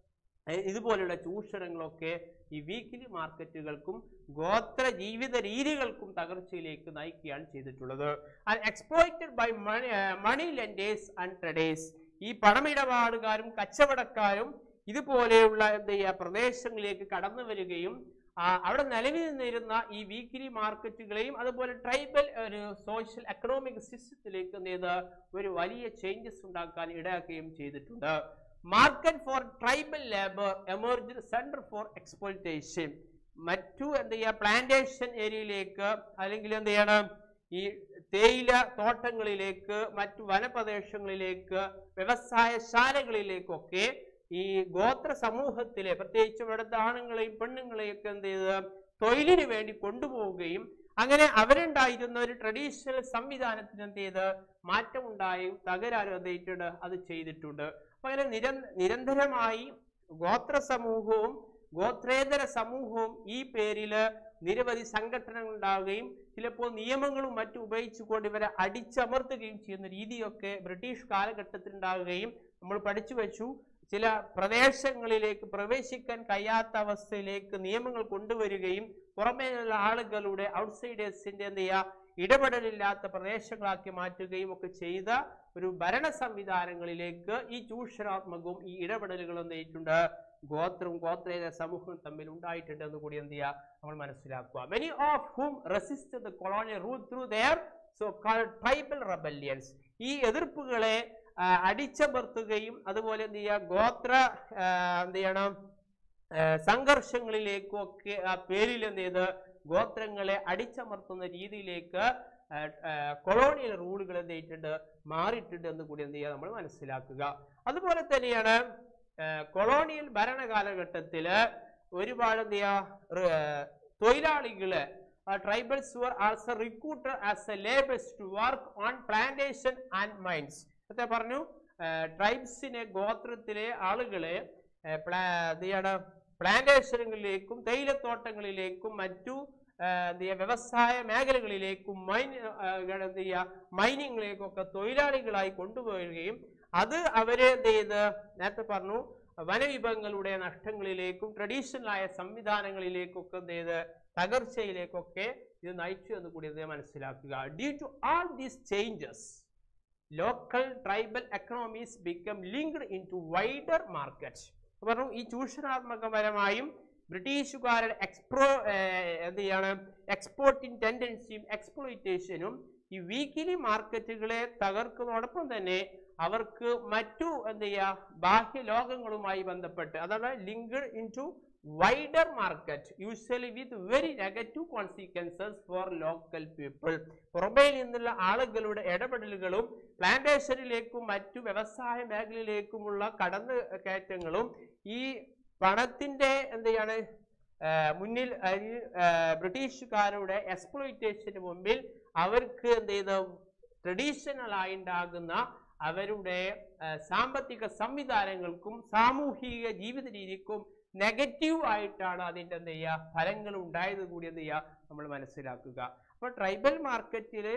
ഏ, ഇതുപോലുള്ള ചൂഷണങ്ങളൊക്കെ ഈ വീക്കിലി മാർക്കറ്റുകൾക്കും ഗോത്ര ജീവിത രീതികൾക്കും തകർച്ചയിലേക്ക് നയിക്കുകയാണ് ചെയ്തിട്ടുള്ളത് exploited by money money lenders and traders ഈ പണമിടപാടുകാരും കച്ചവടക്കാരും ഇതുപോലെയുള്ള എന്ത് ചെയ്യുക പ്രദേശങ്ങളിലേക്ക് കടന്നു വരികയും ആ, അവിടെ നിലവിൽ നിന്നിരുന്ന ഈ വീക്കിലി മാർക്കറ്റുകളെയും അതുപോലെ ട്രൈബൽ ഒരു സോഷ്യൽ എക്കണോമിക് സിസ്റ്റത്തിലേക്ക് എന്ത് ചെയ്ത് ഒരു വലിയ ചേഞ്ചസ് ഉണ്ടാക്കാൻ ഇടയാക്കുകയും ചെയ്തിട്ടുണ്ട് market for tribal labour emerge centre for exploitation മറ്റു എന്ത് ചെയ്യുക പ്ലാന്റേഷൻ ഏരിയയിലേക്ക് അല്ലെങ്കിൽ എന്ത് ചെയ്യണം ഈ തേയില തോട്ടങ്ങളിലേക്ക് മറ്റു വനപ്രദേശങ്ങളിലേക്ക് വ്യവസായശാലകളിലേക്കൊക്കെ ഈ ഗോത്ര സമൂഹത്തിലെ പ്രത്യേകിച്ച് ഇവിടുത്തെ ആണുങ്ങളെയും പെണ്ണുങ്ങളെയും ഒക്കെ എന്ത് ചെയ്ത് തൊഴിലിന് വേണ്ടി കൊണ്ടുപോവുകയും അങ്ങനെ അവരുണ്ടായിരുന്ന ഒരു ട്രഡീഷണൽ സംവിധാനത്തിന് എന്ത് ചെയ്ത് മാറ്റമുണ്ടായി തകരാറ് എന്ത് ചെയ്തിട്ടുണ്ട് അത് ചെയ്തിട്ടുണ്ട് അപ്പൊ അങ്ങനെ നിര നിരന്തരമായി ഗോത്ര സമൂഹവും ഗോത്രേതര സമൂഹവും ഈ പേരില് നിരവധി സംഘടനകൾ ഉണ്ടാവുകയും ചിലപ്പോൾ നിയമങ്ങളും മറ്റും ഉപയോഗിച്ചുകൊണ്ട് ഇവരെ അടിച്ചമർത്തുകയും ചെയ്യുന്ന രീതിയൊക്കെ ബ്രിട്ടീഷ് കാലഘട്ടത്തിൽ ഉണ്ടാവുകയും നമ്മൾ പഠിച്ചു വെച്ചു ചില പ്രദേശങ്ങളിലേക്ക് പ്രവേശിക്കാൻ കഴിയാത്ത അവസ്ഥയിലേക്ക് നിയമങ്ങൾ കൊണ്ടുവരികയും പുറമേയുള്ള ആളുകളുടെ ഔട്ട്സൈഡേഴ്സിന്റെ എന്ത് ചെയ്യുക ഇടപെടലില്ലാത്ത പ്രദേശങ്ങളാക്കി മാറ്റുകയും ഒക്കെ ചെയ്ത ഒരു ഭരണ സംവിധാനങ്ങളിലേക്ക് ഈ ചൂഷണാത്മകവും ഈ ഇടപെടലുകളും എന്ത് ചെയ്തിട്ടുണ്ട് ഗോത്രവും ഗോത്രേതര സമൂഹവും തമ്മിൽ ഉണ്ടായിട്ടുണ്ട് എന്ന് കൂടി എന്ത് ചെയ്യുക നമ്മൾ മനസ്സിലാക്കുക many of whom resist the colonial rule through their so tribal rebellions ഈ എതിർപ്പുകളെ ആ, അടിച്ചമർത്തുകയും അതുപോലെ എന്ത് ചെയ്യുക ഗോത്ര ആ, എന്ത് ചെയ്യണം ആ, സംഘർഷങ്ങളിലേക്കും ഒക്കെ ആ പേരിൽ എന്ത് ചെയ്ത് ഗോത്രങ്ങളെ അടിച്ചമർത്തുന്ന രീതിയിലേക്ക് ആ, ആ, കൊളോണിയൽ റൂളുകൾ എന്ത് ചെയ്തിട്ടുണ്ട് മാറിയിട്ടുണ്ട് എന്ന് കൂടി എന്ത് ചെയ്യുക നമ്മൾ മനസ്സിലാക്കുക അതുപോലെ തന്നെയാണ് ആ, കൊളോണിയൽ ഭരണകാലഘട്ടത്തില് ഒരുപാട് എന്ത് ചെയ്യുക റ്- ആ, തൊഴിലാളികള് tribals were also recruited as a laborers to work on plantation and mines നേരത്തെ പറഞ്ഞു ട്രൈബ്സിനെ ഗോത്രത്തിലെ ആളുകളെ ആ, പ്ലാ- എന്ത് ചെയ്യാണ് പ്ലാന്റേഷനുകളിലേക്കും തേയിലത്തോട്ടങ്ങളിലേക്കും മറ്റു ആ, എന്ത് ചെയ്യുക വ്യവസായ മേഖലകളിലേക്കും മൈൻ ആ, എന്ത് ചെയ്യുക മൈനിങ്ങിലേക്കൊക്കെ തൊഴിലാളികളായി കൊണ്ടുപോവുകയും അത് അവരെ എന്ത് ചെയ്ത് നേരത്തെ പറഞ്ഞു വനവിഭവങ്ങളുടെ നഷ്ടങ്ങളിലേക്കും ട്രഡീഷണൽ ആയ സംവിധാനങ്ങളിലേക്കൊക്കെ എന്ത് ചെയ്ത് തകർച്ചയിലേക്കൊക്കെ ഇത് നയിച്ചു എന്ന് കൂടി ഇത് മനസ്സിലാക്കുക due to all these changes local tribal economies become linked in to wider market പറഞ്ഞു ഈ ചൂഷണാത്മകപരമായും ബ്രിട്ടീഷുകാരുടെ എക്സ്പ്രോ എന്ത് ചെയ്യാണ് എക്സ്പോർട്ടിംഗ് ടെൻഡൻസിയും എക്സ്പ്ലോയിറ്റേഷനും ഈ വീക്കിലി മാർക്കറ്റുകളെ തകർക്കുന്നതോടൊപ്പം തന്നെ അവർക്ക് മറ്റു എന്ത് ചെയ്യുക ബാഹ്യ ലോകങ്ങളുമായി ബന്ധപ്പെട്ട് അതാണ് linked in to wider market usually with very negative consequences for local people പുറമേ നിന്നുള്ള ആളുകളുടെ ഇടപെടലുകളും പ്ലാന്റേഷനിലേക്കും മറ്റു വ്യവസായ മേഖലയിലേക്കുമുള്ള കടന്നു കയറ്റങ്ങളും ഈ പണത്തിന്റെ എന്ത് ചെയ്യാണ് ആ, മുന്നിൽ ആ, ഈ, ആ, ബ്രിട്ടീഷുകാരുടെ എക്സ്പ്ലോയിറ്റേഷന് മുമ്പിൽ അവർക്ക് എന്ത് ചെയ്ത ട്രഡീഷണൽ ആയി ഉണ്ടാകുന്ന അവരുടെ ആ, സാമ്പത്തിക സംവിധാനങ്ങൾക്കും സാമൂഹിക ജീവിത രീതിക്കും നെഗറ്റീവ് ആയിട്ടാണ് അതിൻ്റെ എന്ത് ചെയ്യുക ഫലങ്ങൾ ഉണ്ടായത് കൂടി എന്ത് ചെയ്യുക നമ്മൾ മനസ്സിലാക്കുക അപ്പോൾ ട്രൈബൽ മാർക്കറ്റിൽ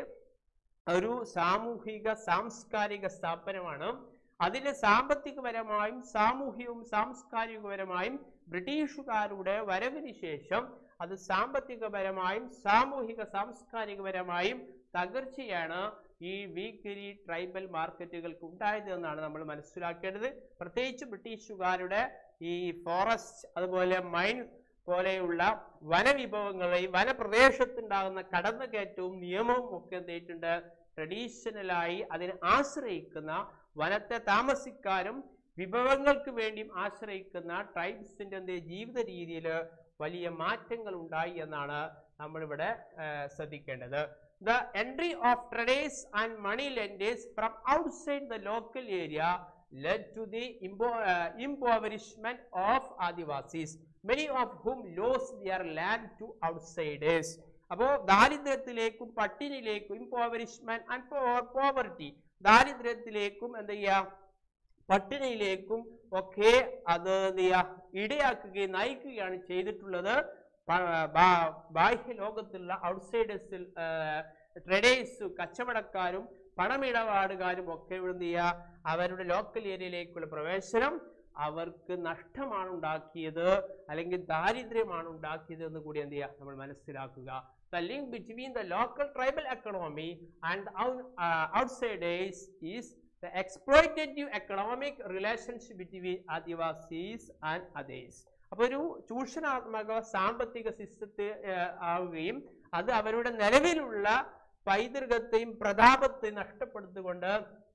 ഒരു സാമൂഹിക സാംസ്കാരിക സ്ഥാപനമാണ് അതിന് സാമ്പത്തികപരമായും സാമൂഹികവും സാംസ്കാരികപരമായും ബ്രിട്ടീഷുകാരുടെ വരവിന് ശേഷം അത് സാമ്പത്തികപരമായും സാമൂഹിക സാംസ്കാരികപരമായും തകർച്ചയാണ് ഈ വീക്കിലി ട്രൈബൽ മാർക്കറ്റുകൾക്ക് ഉണ്ടായത് എന്നാണ് നമ്മൾ മനസ്സിലാക്കേണ്ടത് പ്രത്യേകിച്ച് ബ്രിട്ടീഷുകാരുടെ ഈ ഫോറസ്റ്റ് അതുപോലെ മൈൻ പോലെയുള്ള വനവിഭവങ്ങളെയും വനപ്രദേശത്തുണ്ടാകുന്ന കടന്നുകയറ്റവും നിയമവും ഒക്കെ എന്തിട്ടുണ്ട് ട്രഡീഷണലായി അതിനെ ആശ്രയിക്കുന്ന വനത്തെ താമസിക്കാരും വിഭവങ്ങൾക്ക് വേണ്ടിയും ആശ്രയിക്കുന്ന ട്രൈബ്സിന്റെ എന്ത് ജീവിത രീതിയിൽ വലിയ മാറ്റങ്ങൾ ഉണ്ടായി എന്നാണ് നമ്മളിവിടെ ആ, ശ്രദ്ധിക്കേണ്ടത് the entry of traders and money lenders from outside the local area led to the impo- uh, impoverishment of Adivasis, many of whom lost their land to outsiders. അപ്പോൾ ദാരിദ്ര്യത്തിലേക്കും പട്ടിണിയിലേക്കും ഇംപോവറിഷ്മെന്റ് ആൻഡ് പോവർട്ടി ദാരിദ്ര്യത്തിലേക്കും എന്താ ചെയ്യുക പട്ടിണിയിലേക്കും ഒക്കെ അത് എന്ത് ചെയ്യുക ഇടയാക്കുകയും നയിക്കുകയാണ് ചെയ്തിട്ടുള്ളത് പ- ബാ- ബാഹ്യ ലോകത്തുള്ള ഔട്ട്സൈഡേഴ്സിൽ ട്രേഡേഴ്സ് കച്ചവടക്കാരും പണമിടപാടുകാരും ഒക്കെ ഇവിടെ എന്ത് ചെയ്യുക അവരുടെ ലോക്കൽ ഏരിയയിലേക്കുള്ള പ്രവേശനം അവർക്ക് നഷ്ടമാണ് ഉണ്ടാക്കിയത് അല്ലെങ്കിൽ ദാരിദ്ര്യമാണ് ഉണ്ടാക്കിയത് എന്ന് കൂടി എന്ത് ചെയ്യുക നമ്മൾ മനസ്സിലാക്കുക the link between the local tribal economy and outsiders is the exploitative economic relationship between Adivasis and others അപ്പൊ ഒരു ചൂഷണാത്മക സാമ്പത്തിക സിസ്റ്റത്തെ ആവുകയും അത് അവരുടെ നിലവിലുള്ള പൈതൃകത്തെയും പ്രതാപത്തെയും നഷ്ടപ്പെടുത്തിക്കൊണ്ട്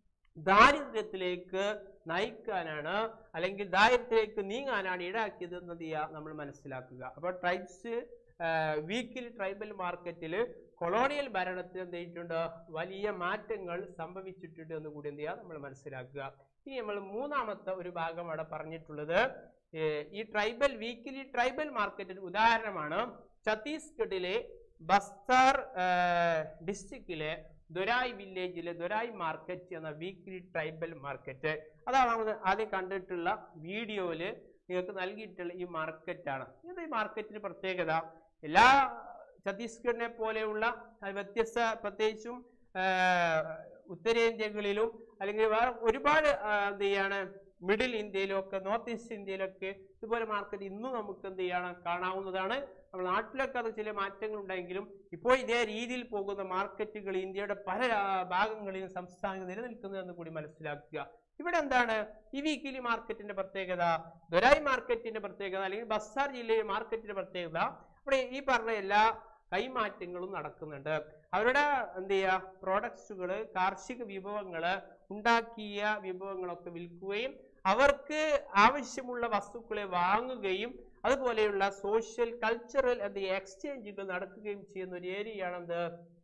ദാരിദ്ര്യത്തിലേക്ക് നയിക്കാനാണ് അല്ലെങ്കിൽ ദാരിദ്ര്യത്തിലേക്ക് നീങ്ങാനാണ് ഈടാക്കിയത് എന്നത് ചെയ്യാ നമ്മൾ മനസ്സിലാക്കുക അപ്പോൾ ട്രൈബ്സ് വീക്കിലി ട്രൈബൽ മാർക്കറ്റിൽ കൊളോണിയൽ ഭരണത്തിൽ എന്ത് ചെയ്തിട്ടുണ്ട് വലിയ മാറ്റങ്ങൾ സംഭവിച്ചിട്ടുണ്ട് എന്ന് കൂടി എന്ത് ചെയ്യുക നമ്മൾ മനസ്സിലാക്കുക ഇനി നമ്മൾ മൂന്നാമത്തെ ഒരു ഭാഗം അവിടെ പറഞ്ഞിട്ടുള്ളത് ഏർ ഈ ട്രൈബൽ വീക്കിലി ട്രൈബൽ മാർക്കറ്റിന് ഉദാഹരണമാണ് ഛത്തീസ്ഗഡിലെ ബസ്താർ ഡിസ്ട്രിക്റ്റിലെ ദൊരായ് വില്ലേജിലെ ദൊരായ് മാർക്കറ്റ് എന്ന വീക്കിലി ട്രൈബൽ മാർക്കറ്റ് അതാണ് നമ്മൾ ആദ്യം കണ്ടിട്ടുള്ള വീഡിയോയിൽ നിങ്ങൾക്ക് നൽകിയിട്ടുള്ള ഈ മാർക്കറ്റാണ് ഇത് ഈ മാർക്കറ്റിന് പ്രത്യേകത എല്ലാ ഛത്തീസ്ഗഡിനെ പോലെയുള്ള ആ, വ്യത്യസ്ത പ്രത്യേകിച്ചും ആ, ഉത്തരേന്ത്യകളിലും അല്ലെങ്കിൽ വേറെ ഒരുപാട് ആ, എന്ത് ചെയ്യാണ് മിഡിൽ ഇന്ത്യയിലും ഒക്കെ നോർത്ത് ഈസ്റ്റ് ഇന്ത്യയിലൊക്കെ ഇതുപോലെ മാർക്കറ്റ് ഇന്നും നമുക്ക് എന്ത് ചെയ്യണം കാണാവുന്നതാണ് നമ്മുടെ നാട്ടിലൊക്കെ അത് ചില മാറ്റങ്ങൾ ഉണ്ടെങ്കിലും ഇപ്പോൾ ഇതേ രീതിയിൽ പോകുന്ന മാർക്കറ്റുകൾ ഇന്ത്യയുടെ പല രാ- ഭാഗങ്ങളിലും സംസ്ഥാനങ്ങൾ നിലനിൽക്കുന്നു എന്ന് കൂടി മനസ്സിലാക്കുക ഇവിടെ എന്താണ് ഈ വീക്കിലി മാർക്കറ്റിന്റെ പ്രത്യേകത ദൊരായി മാർക്കറ്റിന്റെ പ്രത്യേകത അല്ലെങ്കിൽ ബസ്സാർ ജില്ലയിലെ മാർക്കറ്റിന്റെ പ്രത്യേകത ഇവിടെ ഈ പറഞ്ഞ എല്ലാ കൈമാറ്റങ്ങളും നടക്കുന്നുണ്ട് അവരുടെ എന്ത് ചെയ്യുക പ്രോഡക്ട്സുകൾ കാർഷിക വിഭവങ്ങൾ ഉണ്ടാക്കിയ വിഭവങ്ങളൊക്കെ വിൽക്കുകയും അവർക്ക് ആവശ്യമുള്ള വസ്തുക്കളെ വാങ്ങുകയും അതുപോലെയുള്ള സോഷ്യൽ കൾച്ചറൽ എന്ത് എക്സ്ചേഞ്ചുകൾ നടക്കുകയും ചെയ്യുന്ന ഒരു ഏരിയയാണ് എന്ത്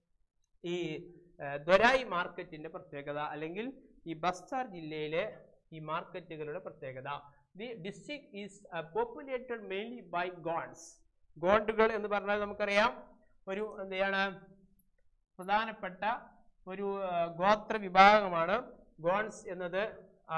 ഈ ഏർ, ദൊരായി മാർക്കറ്റിന്റെ പ്രത്യേകത അല്ലെങ്കിൽ ഈ ബസ്താർ ജില്ലയിലെ ഈ മാർക്കറ്റുകളുടെ പ്രത്യേകത the district is populated mainly by Gonds ഗോണ്ടുകൾ എന്ന് പറഞ്ഞാൽ നമുക്കറിയാം ഒരു എന്താണ് പ്രധാനപ്പെട്ട ഒരു ആ, ഗോത്ര വിഭാഗമാണ് ഗോൺസ് എന്നത് ആ,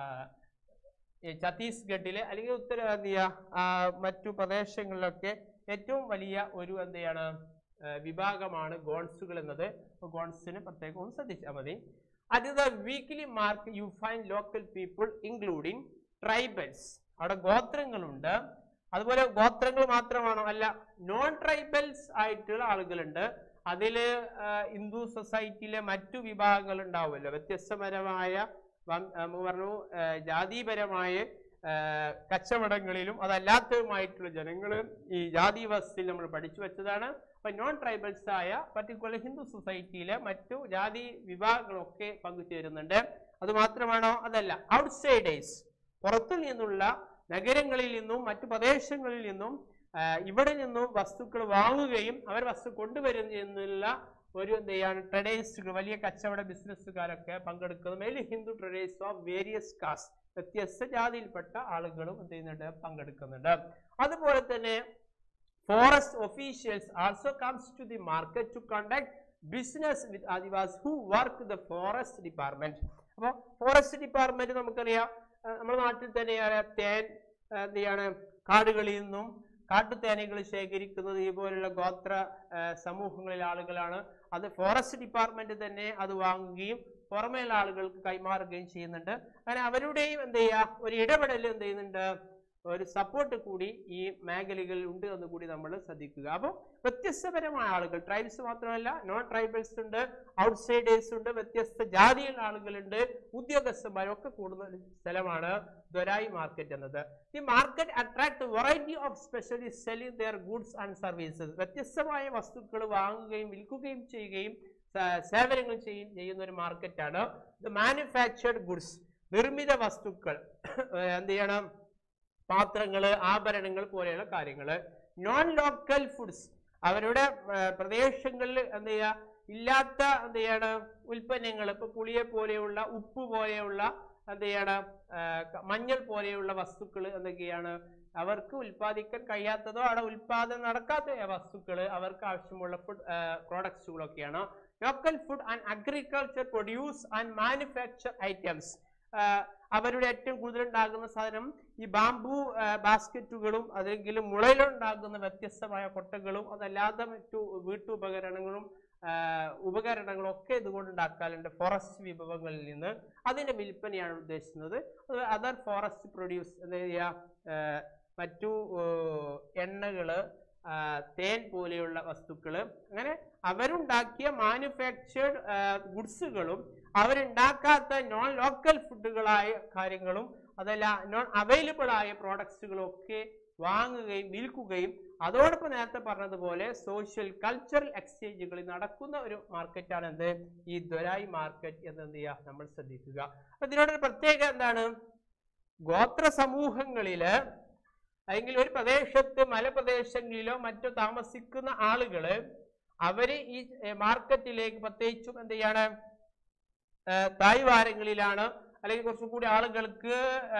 ഈ ഛത്തീസ്ഗഡിലെ അല്ലെങ്കിൽ ഉത്തര എന്ത് ചെയ്യുക, ആ, മറ്റു പ്രദേശങ്ങളിലൊക്കെ ഏറ്റവും വലിയ ഒരു എന്ത് ചെയ്യാണ് ആ, വിഭാഗമാണ് ഗോൺസുകൾ എന്നത് അപ്പോൾ ഗോൺസിന് പ്രത്യേകം ഒന്ന് ശ്രദ്ധിച്ചാൽ മതി at the weekly mark you find local people including tribals അവിടെ ഗോത്രങ്ങളുണ്ട് അതുപോലെ ഗോത്രങ്ങൾ മാത്രമാണോ അല്ല നോൺ ട്രൈബൽസ് ആയിട്ടുള്ള ആളുകളുണ്ട് അതിൽ ഹിന്ദു സൊസൈറ്റിയിലെ മറ്റു വിഭാഗങ്ങൾ ഉണ്ടാവുമല്ലോ വ്യത്യസ്തപരമായ വം- നമുക്ക് പറഞ്ഞു ആ, ജാതിപരമായ ആ, കച്ചവടങ്ങളിലും അതല്ലാത്തതുമായിട്ടുള്ള ജനങ്ങൾ ഈ ജാതി വ്യവസ്ഥയിൽ നമ്മൾ പഠിച്ചു വെച്ചതാണ് അപ്പൊ നോൺ ട്രൈബൽസ് ആയ പർട്ടിക്കുലർ ഹിന്ദു സൊസൈറ്റിയിലെ മറ്റു ജാതി വിഭാഗങ്ങളൊക്കെ പങ്കുചേരുന്നുണ്ട് അത് മാത്രമാണോ അതല്ല ഔട്ട്സൈഡേഴ്സ് പുറത്തു നിന്നുള്ള നഗരങ്ങളിൽ നിന്നും മറ്റു പ്രദേശങ്ങളിൽ നിന്നും ആ, ഇവിടെ നിന്നും വസ്തുക്കൾ വാങ്ങുകയും അവർ വസ്തു കൊണ്ടുവരുന്ന എന്നുള്ള ഒരു എന്ത് ചെയ്യാണ് ട്രഡേഴ്സുകൾ വലിയ കച്ചവട ബിസിനസ്സുകാരൊക്കെ പങ്കെടുക്കുന്നു mainly Hindu traders of various caste വ്യത്യസ്ത ജാതിയിൽപ്പെട്ട ആളുകളും എന്ത് ചെയ്യുന്നുണ്ട് പങ്കെടുക്കുന്നുണ്ട് അതുപോലെ തന്നെ forest officials also comes to the market to conduct business with Adivasis who work the forest department അപ്പോൾ ഫോറസ്റ്റ് ഡിപ്പാർട്ട്മെന്റ് നമുക്കറിയാം ആ, നമ്മുടെ നാട്ടിൽ തന്നെ അറിയാം, തേൻ ആ, എന്ത് ചെയ്യാണ് കാടുകളിൽ നിന്നും കാട്ടുതേനകൾ ശേഖരിക്കുന്നത് ഇതുപോലുള്ള ഗോത്ര ആ, സമൂഹങ്ങളിലെ ആളുകളാണ് അത് ഫോറസ്റ്റ് ഡിപ്പാർട്ട്മെന്റ് തന്നെ അത് വാങ്ങുകയും പുറമേയുള്ള ആളുകൾക്ക് കൈമാറുകയും ചെയ്യുന്നുണ്ട് അങ്ങനെ അവരുടെയും എന്ത് ചെയ്യുക ഒരു ഇടപെടൽ എന്ത് ചെയ്യുന്നുണ്ട് ഒരു സപ്പോർട്ട് കൂടി ഈ മേഖലകളിൽ ഉണ്ട് എന്ന് കൂടി നമ്മൾ ശ്രദ്ധിക്കുക അപ്പോൾ വ്യത്യസ്തപരമായ ആളുകൾ ട്രൈബ്സ് മാത്രമല്ല നോൺ ട്രൈബൽസ് ഉണ്ട് ഔട്ട്സൈഡേഴ്സ് ഉണ്ട് വ്യത്യസ്ത ജാതിയുള്ള ആളുകളുണ്ട് ഉദ്യോഗസ്ഥന്മാരൊക്കെ കൂടുന്ന ഒരു സ്ഥലമാണ് ദൊരായി മാർക്കറ്റ് എന്നത് ഈ market attract variety of specialist selling their goods and services വ്യത്യസ്തമായ വസ്തുക്കൾ വാങ്ങുകയും വിൽക്കുകയും ചെയ്യുകയും സ- സേവനങ്ങൾ ചെയ്യും ചെയ്യുന്ന ഒരു മാർക്കറ്റാണ് ദ മാനുഫാക്ചർഡ് ഗുഡ്സ് നിർമ്മിത വസ്തുക്കൾ ഏർ എന്ത് ചെയ്യണം പാത്രങ്ങൾ ആഭരണങ്ങൾ പോലെയുള്ള കാര്യങ്ങൾ നോൺ ലോക്കൽ ഫുഡ്സ് അവരുടെ ഏർ, പ്രദേശങ്ങളിൽ എന്ത് ചെയ്യുക ഇല്ലാത്ത എന്ത് ചെയ്യാണ് ഉൽപ്പന്നങ്ങൾ ഇപ്പൊ പുളിയെ പോലെയുള്ള ഉപ്പ് പോലെയുള്ള എന്ത് ചെയ്യണം ഏർ, ക- മഞ്ഞൾ പോലെയുള്ള വസ്തുക്കൾ എന്തൊക്കെയാണ് അവർക്ക് ഉൽപ്പാദിക്കാൻ കഴിയാത്തതോ അവിടെ ഉൽപാദനം നടക്കാത്ത വസ്തുക്കൾ അവർക്ക് ആവശ്യമുള്ള ഫുഡ് പ്രോഡക്ട്സുകളൊക്കെയാണ് local food and agriculture produce and manufacture items അവരുടെ ഏറ്റവും കൂടുതൽ ഉണ്ടാകുന്ന സാധനം ഈ ബാംബു ആ, ബാസ്ക്കറ്റുകളും അല്ലെങ്കിൽ മുളയിലുണ്ടാകുന്ന വ്യത്യസ്തമായ കൊട്ടകളും അതല്ലാതെ മറ്റു വീട്ടുപകരണങ്ങളും ആ, ഉപകരണങ്ങളൊക്കെ ഇതുകൊണ്ട് ഉണ്ടാക്കാറുണ്ട് ഫോറസ്റ്റ് വിഭവങ്ങളിൽ നിന്ന് അതിന്റെ വിൽപ്പനയാണ് ഉദ്ദേശിക്കുന്നത് അതർ ഫോറസ്റ്റ് പ്രൊഡ്യൂസ് എന്താ ചെയ്യുക ആ, മറ്റു ഏർ, എണ്ണകള് ആ, തേൻ പോലെയുള്ള വസ്തുക്കൾ അങ്ങനെ അവരുണ്ടാക്കിയ മാനുഫാക്ചേർഡ് ഗുഡ്സുകളും അവരുണ്ടാക്കാത്ത നോൺ ലോക്കൽ ഫുഡുകളായ കാര്യങ്ങളും അതല്ല നോൺ അവൈലബിൾ ആയ പ്രോഡക്ട്സുകളും ഒക്കെ വാങ്ങുകയും വിൽക്കുകയും അതോടൊപ്പം നേരത്തെ പറഞ്ഞതുപോലെ സോഷ്യൽ കൾച്ചറൽ എക്സ്ചേഞ്ചുകൾ നടക്കുന്ന ഒരു മാർക്കറ്റാണ് എന്ത് ഈ ദ്വരായി മാർക്കറ്റ് എന്ന് എന്ത് ചെയ്യുക നമ്മൾ ശ്രദ്ധിക്കുക അപ്പൊ ഇതിനോടൊരു പ്രത്യേകത എന്താണ് ഗോത്ര സമൂഹങ്ങളില് അല്ലെങ്കിൽ ഒരു പ്രദേശത്ത് മലപ്രദേശങ്ങളിലോ മറ്റോ താമസിക്കുന്ന ആളുകള് അവര് ഈ ഏർ, മാർക്കറ്റിലേക്ക് പ്രത്യേകിച്ചും എന്ത് ചെയ്യാണ് ഏർ, തായ്വാരങ്ങളിലാണ് അല്ലെങ്കിൽ കുറച്ചും കൂടി ആളുകൾക്ക്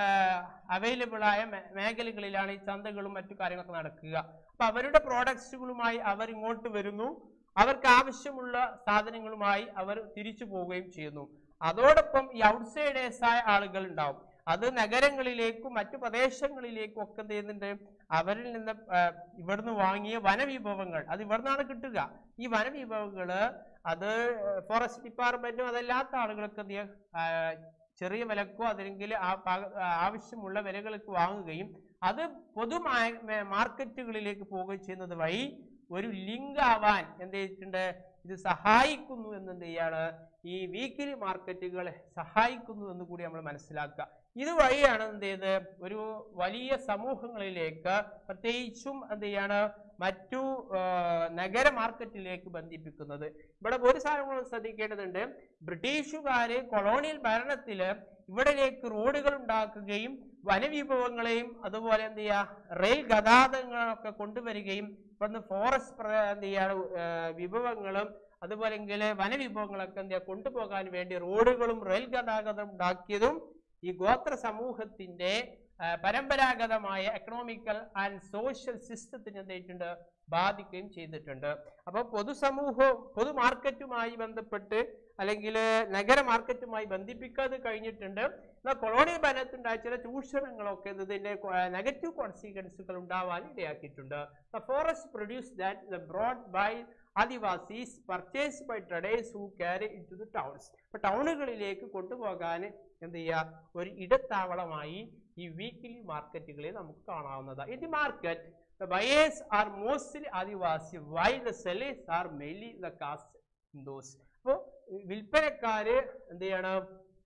അവൈലബിൾ ആയ മേ- മേഖലകളിലാണ് ഈ ചന്തകളും മറ്റു കാര്യങ്ങളൊക്കെ നടക്കുക അപ്പൊ അവരുടെ പ്രോഡക്ട്സുകളുമായി അവർ ഇങ്ങോട്ട് വരുന്നു അവർക്ക് ആവശ്യമുള്ള സാധനങ്ങളുമായി അവർ തിരിച്ചു പോവുകയും ചെയ്യുന്നു അതോടൊപ്പം ഈ ഔട്ട്സൈഡേഴ്സ് ആയ ആളുകൾ ഉണ്ടാവും അത് നഗരങ്ങളിലേക്കും മറ്റു പ്രദേശങ്ങളിലേക്കും ഒക്കെ എന്ത് ചെയ്യുന്നുണ്ട് അവരിൽ നിന്ന് ആ, ഇവിടുന്ന് വാങ്ങിയ വനവിഭവങ്ങൾ അത് ഇവിടുന്നാണ് കിട്ടുക ഈ വനവിഭവങ്ങള് അത് ഫോറസ്റ്റ് ഡിപ്പാർട്ട്മെന്റും അതല്ലാത്ത ആളുകളൊക്കെ എന്ത് ചെയ്യുക ആ, ചെറിയ വിലക്കോ അല്ലെങ്കിൽ ആ പാക- ആ, ആവശ്യമുള്ള വിലകൾക്ക് വാങ്ങുകയും അത് പൊതു മാ- മേ- മാർക്കറ്റുകളിലേക്ക് പോവുകയും ചെയ്യുന്നത് വഴി ഒരു ലിങ്ക് ആവാൻ എന്ത് ചെയ്തിട്ടുണ്ട് ഇത് സഹായിക്കുന്നു എന്നെന്ത് ചെയ്യാണ് ഈ വീക്കിലി മാർക്കറ്റുകളെ സഹായിക്കുന്നു എന്ന് കൂടി നമ്മൾ മനസ്സിലാക്കുക ഇത് വഴിയാണ് എന്ത് ചെയ്ത് ഒരു വലിയ സമൂഹങ്ങളിലേക്ക് പ്രത്യേകിച്ചും എന്ത് ചെയ്യാണ് മറ്റു ആ, നഗര മാർക്കറ്റിലേക്ക് ബന്ധിപ്പിക്കുന്നത് ഇവിടെ ഒരു സാധനം കൂടെ ശ്രദ്ധിക്കേണ്ടതുണ്ട് ബ്രിട്ടീഷുകാര് കൊളോണിയൽ ഭരണത്തില് ഇവിടേക്ക് റോഡുകൾ ഉണ്ടാക്കുകയും വനവിഭവങ്ങളെയും അതുപോലെ എന്ത് ചെയ്യുക റെയിൽ ഗതാഗതങ്ങളൊക്കെ കൊണ്ടുവരികയും ഇവിടുന്ന് ഫോറസ്റ്റ് പ്ര- എന്ത് ചെയ്യാണ് ഏർ വിഭവങ്ങളും അതുപോലെ എങ്കിൽ വനവിഭവങ്ങളൊക്കെ എന്ത് ചെയ്യുക കൊണ്ടുപോകാൻ വേണ്ടി റോഡുകളും റെയിൽ ഗതാഗതം ഉണ്ടാക്കിയതും ഈ ഗോത്ര സമൂഹത്തിന്റെ ആ, പരമ്പരാഗതമായ എക്കണോമിക്കൽ ആൻഡ് സോഷ്യൽ സിസ്റ്റത്തിന് എന്തായിട്ടുണ്ട് ബാധിക്കുകയും ചെയ്തിട്ടുണ്ട് അപ്പോൾ പൊതുസമൂഹവും പൊതു മാർക്കറ്റുമായി ബന്ധപ്പെട്ട് അല്ലെങ്കിൽ നഗര മാർക്കറ്റുമായി ബന്ധിപ്പിക്കാതെ കഴിഞ്ഞിട്ടുണ്ട് എന്നാൽ കൊളോണിയൽ ഭരണത്തിനുണ്ടായ ചില ചൂഷണങ്ങളൊക്കെ ഇതിന്റെ നെഗറ്റീവ് കോൺസിക്വൻസുകൾ ഉണ്ടാവാൻ ഇടയാക്കിയിട്ടുണ്ട് forest produce that brought by Adivasis purchase by traders who carry in to the towns അപ്പൊ ടൗണുകളിലേക്ക് കൊണ്ടുപോകാൻ എന്ത് ചെയ്യുക ഒരു ഇടത്താവളമായി ഈ വീക്കിലി മാർക്കറ്റുകളെ നമുക്ക് കാണാവുന്നതാണ് in the market the buyers are mostly Adivasi while the sellers are mainly the caste Hindus അപ്പോൾ വിൽപ്പനക്കാര് എന്ത് ചെയ്യണം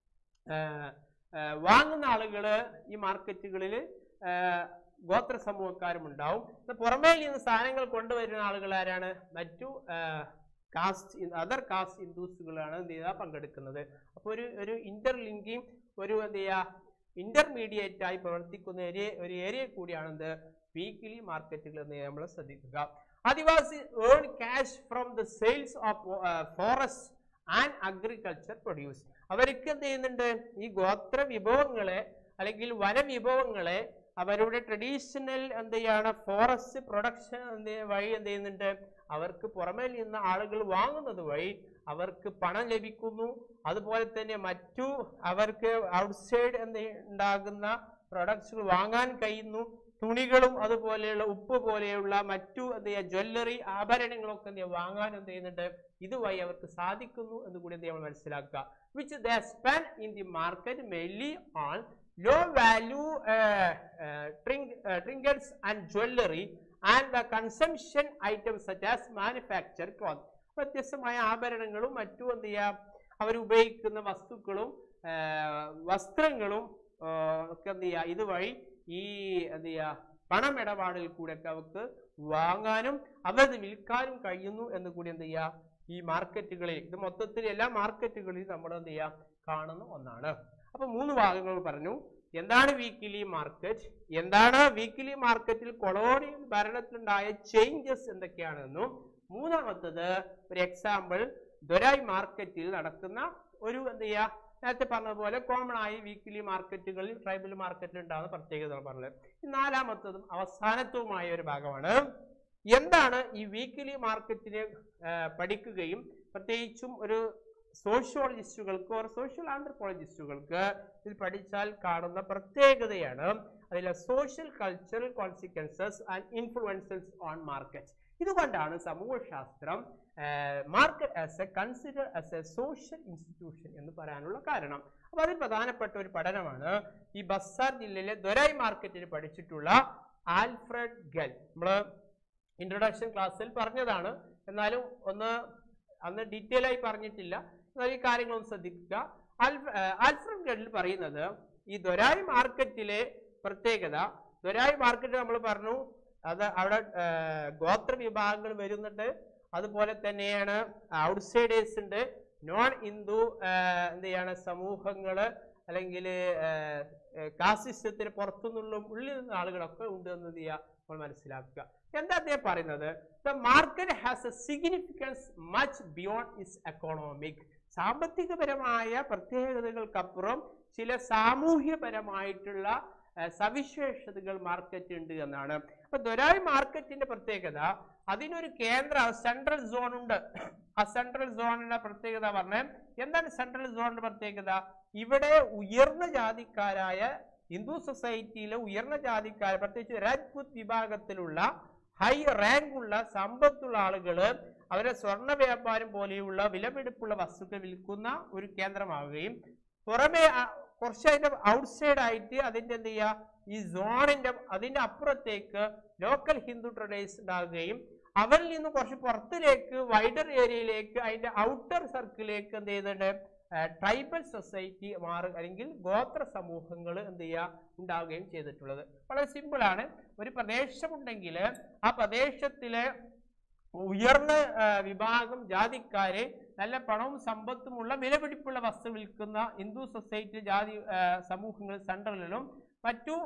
ആഹ് ആഹ് വാങ്ങുന്ന ആളുകള് ഈ മാർക്കറ്റുകളിൽ ഗോത്ര സമൂഹക്കാരും ഉണ്ടാവും ഇത് പുറമേ നിന്ന് സാധനങ്ങൾ കൊണ്ടുവരുന്ന ആളുകൾ ആരാണ് മറ്റു കാസ്റ്റ് അതർ കാസ്റ്റ് ഹിന്ദുസുകളാണ് എന്ത് ചെയ്യുക പങ്കെടുക്കുന്നത് അപ്പോൾ ഒരു ഒരു ഇന്റർലിങ്കിങ് ഒരു എന്ത് ചെയ്യുക ഇന്റർമീഡിയറ്റ് ആയി പ്രവർത്തിക്കുന്ന ഏരിയ ഒരു ഏരിയ കൂടിയാണ് എന്ത് വീക്കിലി മാർക്കറ്റുകൾ എന്ന് നമ്മൾ ശ്രദ്ധിക്കുക Adivasi earn cash from the sales of forest and agriculture produce അവർക്ക് എന്ത് ചെയ്യുന്നുണ്ട് ഈ ഗോത്ര വിഭവങ്ങളെ അല്ലെങ്കിൽ വനവിഭവങ്ങളെ അവരുടെ ട്രഡീഷണൽ എന്ത് ചെയ്യാണ് ഫോറസ്റ്റ് പ്രൊഡക്ഷൻ എന്ത് വഴി എന്ത് ചെയ്യുന്നുണ്ട് അവർക്ക് പുറമേ നിന്ന് ആളുകൾ വാങ്ങുന്നത് വഴി അവർക്ക് പണം ലഭിക്കുന്നു അതുപോലെ തന്നെ മറ്റു അവർക്ക് ഔട്ട്സൈഡ് എന്ത് ഉണ്ടാകുന്ന പ്രൊഡക്ട്സുകൾ വാങ്ങാൻ കഴിയുന്നു തുണികളും അതുപോലെയുള്ള ഉപ്പ് പോലെയുള്ള മറ്റു എന്ത് ചെയ്യുക ജ്വല്ലറി ആഭരണങ്ങളൊക്കെ എന്ത് ചെയ്യുക വാങ്ങാൻ എന്ത് ചെയ്യുന്നുണ്ട് ഇതുവഴി അവർക്ക് സാധിക്കുന്നു എന്ന് കൂടി എന്ത് ചെയ്യുക നമ്മൾ മനസ്സിലാക്കുക which the spend in the market mainly on low value trinkets and jewellery and the consumption items such as manufacture cloth വ്യത്യസ്തമായ ആഭരണങ്ങളും മറ്റും എന്ത് ചെയ്യാം അവർ ഉപയോഗിക്കുന്ന വസ്തുക്കളും ആ, വസ്ത്രങ്ങളും ആ, ഒക്കെ എന്ത് ചെയ്യുക ഇതുവഴി ഈ എന്ത് ചെയ്യുക പണമിടപാടിൽ കൂടെ ഒക്കെ അവർക്ക് വാങ്ങാനും അവരത് വിൽക്കാനും കഴിയുന്നു എന്ന് കൂടി എന്ത് ചെയ്യുക ഈ മാർക്കറ്റുകളിൽ ഇത് മൊത്തത്തിൽ എല്ലാ മാർക്കറ്റുകളിലും നമ്മൾ എന്ത് ചെയ്യുക കാണുന്ന ഒന്നാണ് അപ്പൊ മൂന്ന് ഭാഗങ്ങൾ പറഞ്ഞു എന്താണ് വീക്കിലി മാർക്കറ്റ് എന്താണ് വീക്കിലി മാർക്കറ്റിൽ കൊളോണിയൽ ഭരണത്തിലുണ്ടായ ചേഞ്ചസ് എന്തൊക്കെയാണെന്നും മൂന്നാമത്തത് ഒരു എക്സാമ്പിൾ ദൊരായ് മാർക്കറ്റിൽ നടക്കുന്ന ഒരു എന്ത് ചെയ്യുക നേരത്തെ പറഞ്ഞതുപോലെ കോമൺ ആയി വീക്കിലി മാർക്കറ്റുകളിൽ ട്രൈബൽ മാർക്കറ്റിൽ ഉണ്ടാകുന്ന പ്രത്യേകതകൾ പറഞ്ഞത് ഈ നാലാമത്തതും അവസാനത്തുമായ ഒരു ഭാഗമാണ് എന്താണ് ഈ വീക്കിലി മാർക്കറ്റിനെ ആ, പഠിക്കുകയും പ്രത്യേകിച്ചും ഒരു സോഷ്യോളജിസ്റ്റുകൾക്ക് ഒരു സോഷ്യൽ ആന്ത്രപ്പോളജിസ്റ്റുകൾക്ക് ഇത് പഠിച്ചാൽ കാണുന്ന പ്രത്യേകതയാണ് അതിലെ social cultural consequences and influences on market ഇതുകൊണ്ടാണ് സമൂഹശാസ്ത്രം market as a consider as a social institution എന്ന് പറയാനുള്ള കാരണം അപ്പൊ അതിൽ പ്രധാനപ്പെട്ട ഒരു പഠനമാണ് ഈ ബസ്സാർ ജില്ലയിലെ ദൊരായി മാർക്കറ്റിൽ പഠിച്ചിട്ടുള്ള ആൽഫ്രഡ് ഗൽ നമ്മൾ ഇൻട്രൊഡക്ഷൻ ക്ലാസ്സിൽ പറഞ്ഞതാണ് എന്നാലും ഒന്ന് അന്ന് ഡീറ്റെയിൽ ആയി പറഞ്ഞിട്ടില്ല എന്നാൽ ഈ കാര്യങ്ങളൊന്ന് ശ്രദ്ധിക്കുക ആൽഫ് ഏർ ആൽഫ്രഡ് ഗഡിൽ പറയുന്നത് ഈ ദൊരായി മാർക്കറ്റിലെ പ്രത്യേകത ദൊരായി മാർക്കറ്റ് നമ്മൾ പറഞ്ഞു അത് അവിടെ ഏർ ഗോത്ര വിഭാഗങ്ങൾ വരുന്നുണ്ട് അതുപോലെ തന്നെയാണ് ഔട്ട്സൈഡേഴ്സ് ഉണ്ട് നോൺ ഹിന്ദു എന്ത് ചെയ്യാണ് സമൂഹങ്ങൾ അല്ലെങ്കിൽ കാസിസ്റ്റത്തിന് പുറത്തുനിന്നുള്ള ഉള്ളിൽ നിന്ന ആളുകളൊക്കെ ഉണ്ട് എന്ന് എന്ത് ചെയ്യുക നമ്മൾ മനസ്സിലാക്കുക എന്താ അദ്ദേഹം പറയുന്നത് the market has a significance much beyond is economic സാമ്പത്തികപരമായ പ്രത്യേകതകൾക്കപ്പുറം ചില സാമൂഹ്യപരമായിട്ടുള്ള ഏർ, സവിശേഷതകൾ മാർക്കറ്റ് ഉണ്ട് എന്നാണ് അപ്പൊ ദൊരായി മാർക്കറ്റിന്റെ പ്രത്യേകത അതിനൊരു കേന്ദ്ര സെൻട്രൽ സോൺ ഉണ്ട് ആ സെൻട്രൽ സോണിന്റെ പ്രത്യേകത പറഞ്ഞ എന്താണ് സെൻട്രൽ സോണിന്റെ പ്രത്യേകത ഇവിടെ ഉയർന്ന ജാതിക്കാരായ ഹിന്ദു സൊസൈറ്റിയിലെ ഉയർന്ന ജാതിക്കാർ പ്രത്യേകിച്ച് രാജ്പുത് വിഭാഗത്തിലുള്ള ഹൈ റാങ്ക് ഉള്ള സമ്പത്തുള്ള ആളുകൾ അവരെ സ്വർണ്ണ വ്യാപാരം പോലെയുള്ള വിലപിടിപ്പുള്ള വസ്തുക്കൾ വിൽക്കുന്ന ഒരു കേന്ദ്രമാവുകയും പുറമെ ആ- കുറച്ച് അതിന്റെ ഔട്ട്സൈഡ് ആയിട്ട് അതിന്റെ എന്ത് ചെയ്യുക ഈ സോണിന്റെ അതിന്റെ അപ്പുറത്തേക്ക് ലോക്കൽ ഹിന്ദു ട്രഡേഴ്സ് ഉണ്ടാകുകയും അവരിൽ നിന്ന് കുറച്ച് പുറത്തിലേക്ക് വൈഡർ ഏരിയയിലേക്ക് അതിന്റെ ഔട്ടർ സർക്കിളിലേക്ക് എന്ത് ചെയ്യുന്നുണ്ട് ട്രൈബൽ സൊസൈറ്റി മാറുക അല്ലെങ്കിൽ ഗോത്ര സമൂഹങ്ങൾ എന്ത് ചെയ്യുക ഉണ്ടാവുകയും ചെയ്തിട്ടുള്ളത് വളരെ സിമ്പിൾ ആണ് ഒരു പ്രദേശമുണ്ടെങ്കിൽ ആ പ്രദേശത്തിലെ ഉയർന്ന ആ, വിഭാഗം ജാതിക്കാരെ നല്ല പണവും സമ്പത്തുമുള്ള വിലപിടിപ്പുള്ള വസ്തു വിൽക്കുന്ന ഹിന്ദു സൊസൈറ്റി ജാതി ആ, സമൂഹങ്ങൾ സെൻട്രലിലും മറ്റു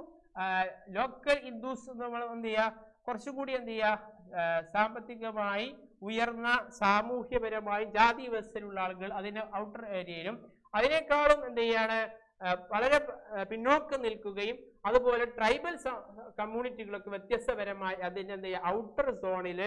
ലോക്കൽ ഹിന്ദുസ് നമ്മൾ എന്ത് ചെയ്യുക കുറച്ചുകൂടി എന്ത് ചെയ്യുക ആ, സാമ്പത്തികമായി ഉയർന്ന സാമൂഹ്യപരമായി ജാതി വ്യവസ്ഥയിലുള്ള ആളുകൾ അതിന്റെ ഔട്ടർ ഏരിയയിലും അതിനേക്കാളും എന്ത് ചെയ്യാണ് ആ, വളരെ ആ, പിന്നോക്കം നിൽക്കുകയും അതുപോലെ ട്രൈബൽ കമ്മ്യൂണിറ്റികളൊക്കെ വ്യത്യസ്തപരമായി അതിന്റെ എന്ത് ചെയ്യുക ഔട്ടർ സോണിൽ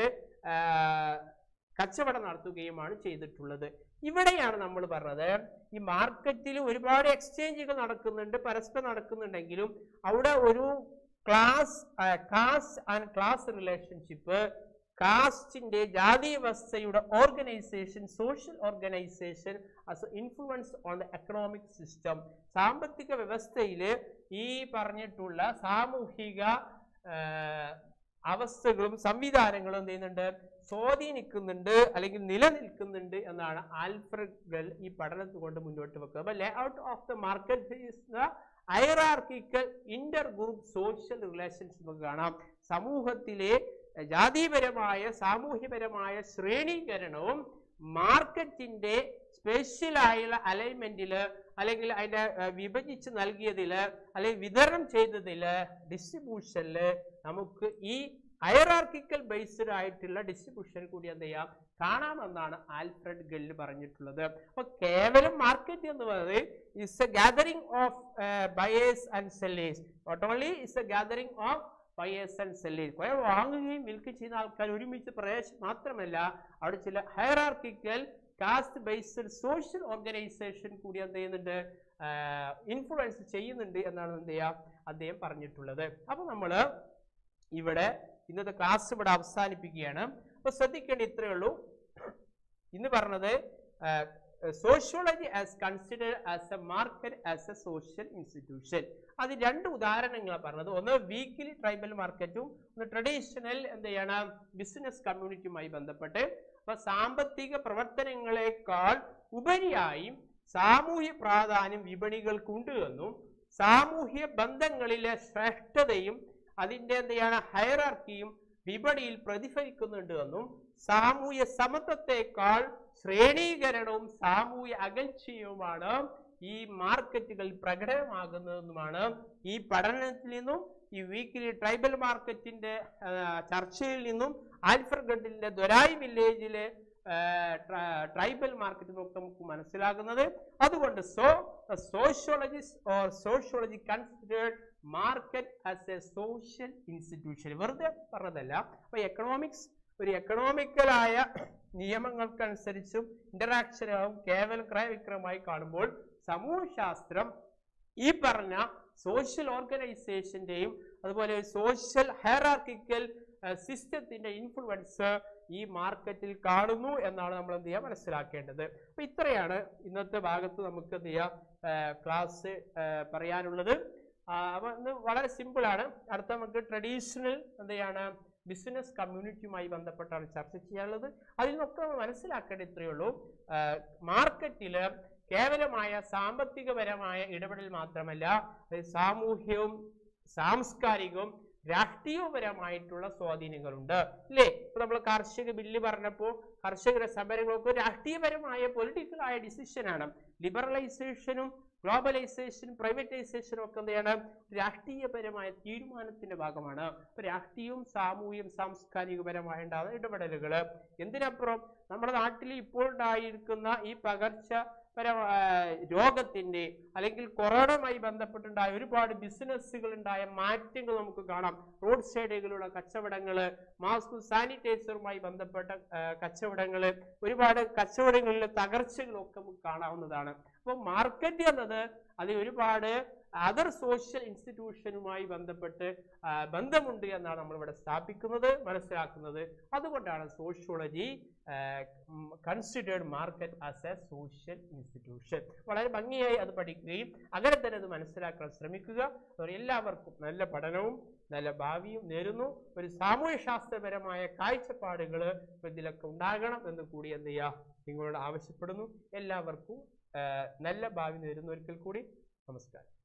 കച്ചവടം നടത്തുകയുമാണ് ചെയ്തിട്ടുള്ളത് ഇവിടെയാണ് നമ്മൾ പറഞ്ഞത് ഈ മാർക്കറ്റിൽ ഒരുപാട് എക്സ്ചേഞ്ചുകൾ നടക്കുന്നുണ്ട് പരസ്പരം നടക്കുന്നുണ്ടെങ്കിലും അവിടെ ഒരു class caste and class relationship കാസ്റ്റിന്റെ ജാതി വ്യവസ്ഥയുടെ organisation social organisation as influence on the economic system സാമ്പത്തിക വ്യവസ്ഥയിൽ ഈ പറഞ്ഞിട്ടുള്ള സാമൂഹിക ആ, അവസ്ഥകളും സംവിധാനങ്ങളും എന്ത് ചെയ്യുന്നുണ്ട് സ്വാധീനിക്കുന്നുണ്ട് അല്ലെങ്കിൽ നിലനിൽക്കുന്നുണ്ട് എന്നാണ് ആൽഫ്രഡ് ഗൽ ഈ പഠനത്തിൽ കൊണ്ട് മുന്നോട്ട് വെക്കുക അപ്പൊ layout of the market is the hierarchical inter group social relations നമുക്ക് കാണാം സമൂഹത്തിലെ ജാതിപരമായ സാമൂഹ്യപരമായ ശ്രേണീകരണവും മാർക്കറ്റിന്റെ സ്പെഷ്യലായുള്ള അലൈൻമെന്റില് അല്ലെങ്കിൽ അതിന്റെ ഏർ, വിഭജിച്ച് നൽകിയതില് അല്ലെങ്കിൽ വിതരണം ചെയ്തതില് ഡിസ്ട്രിബ്യൂഷനില് നമുക്ക് ഈ ഹയറാർക്കിക്കൽ ബേസ്ഡ് ആയിട്ടുള്ള ഡിസ്ട്രിബ്യൂഷൻ കൂടി എന്ത് ചെയ്യാം കാണാമെന്നാണ് ആൽഫ്രഡ് ഗെല്ല് പറഞ്ഞിട്ടുള്ളത് അപ്പൊ കേവലം മാർക്കറ്റ് എന്ന് പറയുന്നത് is a gathering of buyers and sellers not only is a gathering of buyers and sellers കുറെ വാങ്ങുകയും വിൽക്കുകയും ചെയ്യുന്ന ആൾക്കാർ ഒരുമിച്ച് പ്രദേശം മാത്രമല്ല അവിടെ ചില hierarchical caste based social organisation കൂടി എന്ത് ചെയ്യുന്നുണ്ട് ഇൻഫ്ലുവൻസ് ചെയ്യുന്നുണ്ട് എന്നാണ് എന്ത് ചെയ്യുക അദ്ദേഹം പറഞ്ഞിട്ടുള്ളത് അപ്പൊ നമ്മള് ഇവിടെ ഇന്നത്തെ ക്ലാസ് ഇവിടെ അവസാനിപ്പിക്കുകയാണ് അപ്പൊ ശ്രദ്ധിക്കേണ്ട ഇത്രയേ ഉള്ളൂ ഇന്ന് പറഞ്ഞത് sociology as considered as a market as a social institution അത് രണ്ട് ഉദാഹരണങ്ങളാണ് പറഞ്ഞത് ഒന്ന് വീക്കിലി ട്രൈബൽ മാർക്കറ്റും ഒന്ന് ട്രഡീഷണൽ എന്ത് ചെയ്യണം ബിസിനസ് കമ്മ്യൂണിറ്റിയുമായി ബന്ധപ്പെട്ട് അപ്പൊ സാമ്പത്തിക പ്രവർത്തനങ്ങളെക്കാൾ ഉപരിയായി സാമൂഹ്യ പ്രാധാന്യം വിപണികൾക്കുണ്ട് എന്നും സാമൂഹ്യ ബന്ധങ്ങളിലെ ശ്രേഷ്ഠതയും അതിൻ്റെ എന്ത് ചെയ്യാണ് ഹയറാർക്കിയും വിപണിയിൽ പ്രതിഫലിക്കുന്നുണ്ട് എന്നും സാമൂഹ്യ സമത്വത്തെക്കാൾ ശ്രേണീകരണവും സാമൂഹ്യ അകൽച്ചയുമാണ് ഈ മാർക്കറ്റുകൾ പ്രകടമാകുന്നതെന്നുമാണ് ഈ പഠനത്തിൽ നിന്നും ഈ വീക്കിലി ട്രൈബൽ മാർക്കറ്റിന്റെ ആ, ചർച്ചയിൽ നിന്നും ആൽഫർഗഡിന്റെ ദൊരായി വില്ലേജിലെ ട്രൈബൽ മാർക്കറ്റ് നോക്കി നമുക്ക് മനസ്സിലാകുന്നത് അതുകൊണ്ട് so sociologist or sociology considered market as a social institution വെറുതെ പറഞ്ഞതല്ല അപ്പൊ എക്കണോമിക്സ് ഒരു എക്കണോമിക്കലായ നിയമങ്ങൾക്കനുസരിച്ചും ഇന്ററാക്ഷനാവും കേവലം ക്രയവിക്രയമായി കാണുമ്പോൾ സമൂഹശാസ്ത്രം ഈ പറഞ്ഞ സോഷ്യൽ ഓർഗനൈസേഷന്റെയും അതുപോലെ സോഷ്യൽ ഹയറാർക്കിക്കൽ സിസ്റ്റത്തിന്റെ ഇൻഫ്ലുവൻസ് ഈ മാർക്കറ്റിൽ കാണുന്നു എന്നാണ് നമ്മൾ എന്ത് ചെയ്യുക മനസ്സിലാക്കേണ്ടത് അപ്പൊ ഇത്രയാണ് ഇന്നത്തെ ഭാഗത്ത് നമുക്ക് എന്ത് ചെയ്യാം ക്ലാസ് പറയാനുള്ളത് ആ, അപ്പൊ ഇന്ന് വളരെ സിമ്പിൾ ആണ് അടുത്ത നമുക്ക് ട്രഡീഷണൽ എന്ത് ചെയ്യാണ് ബിസിനസ് കമ്മ്യൂണിറ്റിയുമായി ബന്ധപ്പെട്ടാണ് ചർച്ച ചെയ്യാനുള്ളത് അതിൽ നിന്നൊക്കെ നമ്മൾ മനസ്സിലാക്കേണ്ട ഇത്രയേ ഉള്ളൂ മാർക്കറ്റിൽ കേവലമായ സാമ്പത്തികപരമായ ഇടപെടൽ മാത്രമല്ല അത് സാമൂഹ്യവും സാംസ്കാരികവും രാഷ്ട്രീയപരമായിട്ടുള്ള സ്വാധീനങ്ങളുണ്ട് ഇല്ലേ ഇപ്പൊ നമ്മൾ കാർഷിക ബില്ല് പറഞ്ഞപ്പോൾ കർഷകരുടെ സമരങ്ങളൊക്കെ രാഷ്ട്രീയപരമായ പൊളിറ്റിക്കൽ ആയ ഡിസിഷനാണ് ലിബറലൈസേഷനും ഗ്ലോബലൈസേഷനും പ്രൈവറ്റൈസേഷനും ഒക്കെ എന്താണ് രാഷ്ട്രീയപരമായ തീരുമാനത്തിന്റെ ഭാഗമാണ് അപ്പൊ രാഷ്ട്രീയവും സാമൂഹികവും സാംസ്കാരികപരമായ ഉണ്ടാകുന്ന ഇടപെടലുകൾ എന്തിനപ്പുറം നമ്മുടെ നാട്ടിൽ ഇപ്പോൾ ഉണ്ടായിരിക്കുന്ന ഈ പകർച്ച പരമായ രോഗത്തിന്റെ അല്ലെങ്കിൽ കൊറോണയുമായി ബന്ധപ്പെട്ടുണ്ടായ ഒരുപാട് ബിസിനസ്സുകൾ ഉണ്ടായ മാറ്റങ്ങൾ നമുക്ക് കാണാം റോഡ് സൈഡുകളുള്ള കച്ചവടങ്ങള് മാസ്ക് സാനിറ്റൈസറുമായി ബന്ധപ്പെട്ട ആ, കച്ചവടങ്ങള് ഒരുപാട് കച്ചവടങ്ങളിലെ തകർച്ചകളൊക്കെ നമുക്ക് കാണാവുന്നതാണ് അപ്പോൾ മാർക്കറ്റ് എന്നത് അത് ഒരുപാട് അതർ സോഷ്യൽ ഇൻസ്റ്റിറ്റ്യൂഷനുമായി ബന്ധപ്പെട്ട് ആ, ബന്ധമുണ്ട് എന്നാണ് നമ്മളിവിടെ സ്ഥാപിക്കുന്നത് മനസ്സിലാക്കുന്നത് അതുകൊണ്ടാണ് sociology considered market as a social institution വളരെ ഭംഗിയായി അത് പഠിക്കുകയും അങ്ങനെ തന്നെ അത് മനസ്സിലാക്കാൻ ശ്രമിക്കുക അതുകൊണ്ട് എല്ലാവർക്കും നല്ല പഠനവും നല്ല ഭാവിയും നേരുന്നു ഒരു സാമൂഹ്യ ശാസ്ത്രപരമായ കാഴ്ചപ്പാടുകൾ ഇതിലൊക്കെ ഉണ്ടാകണം എന്ന് കൂടി എന്ത് ചെയ്യുക നിങ്ങളോട് ആവശ്യപ്പെടുന്നു എല്ലാവർക്കും ആ, നല്ല ഭാവി നേരുന്നു ഒരിക്കൽ കൂടി നമസ്കാരം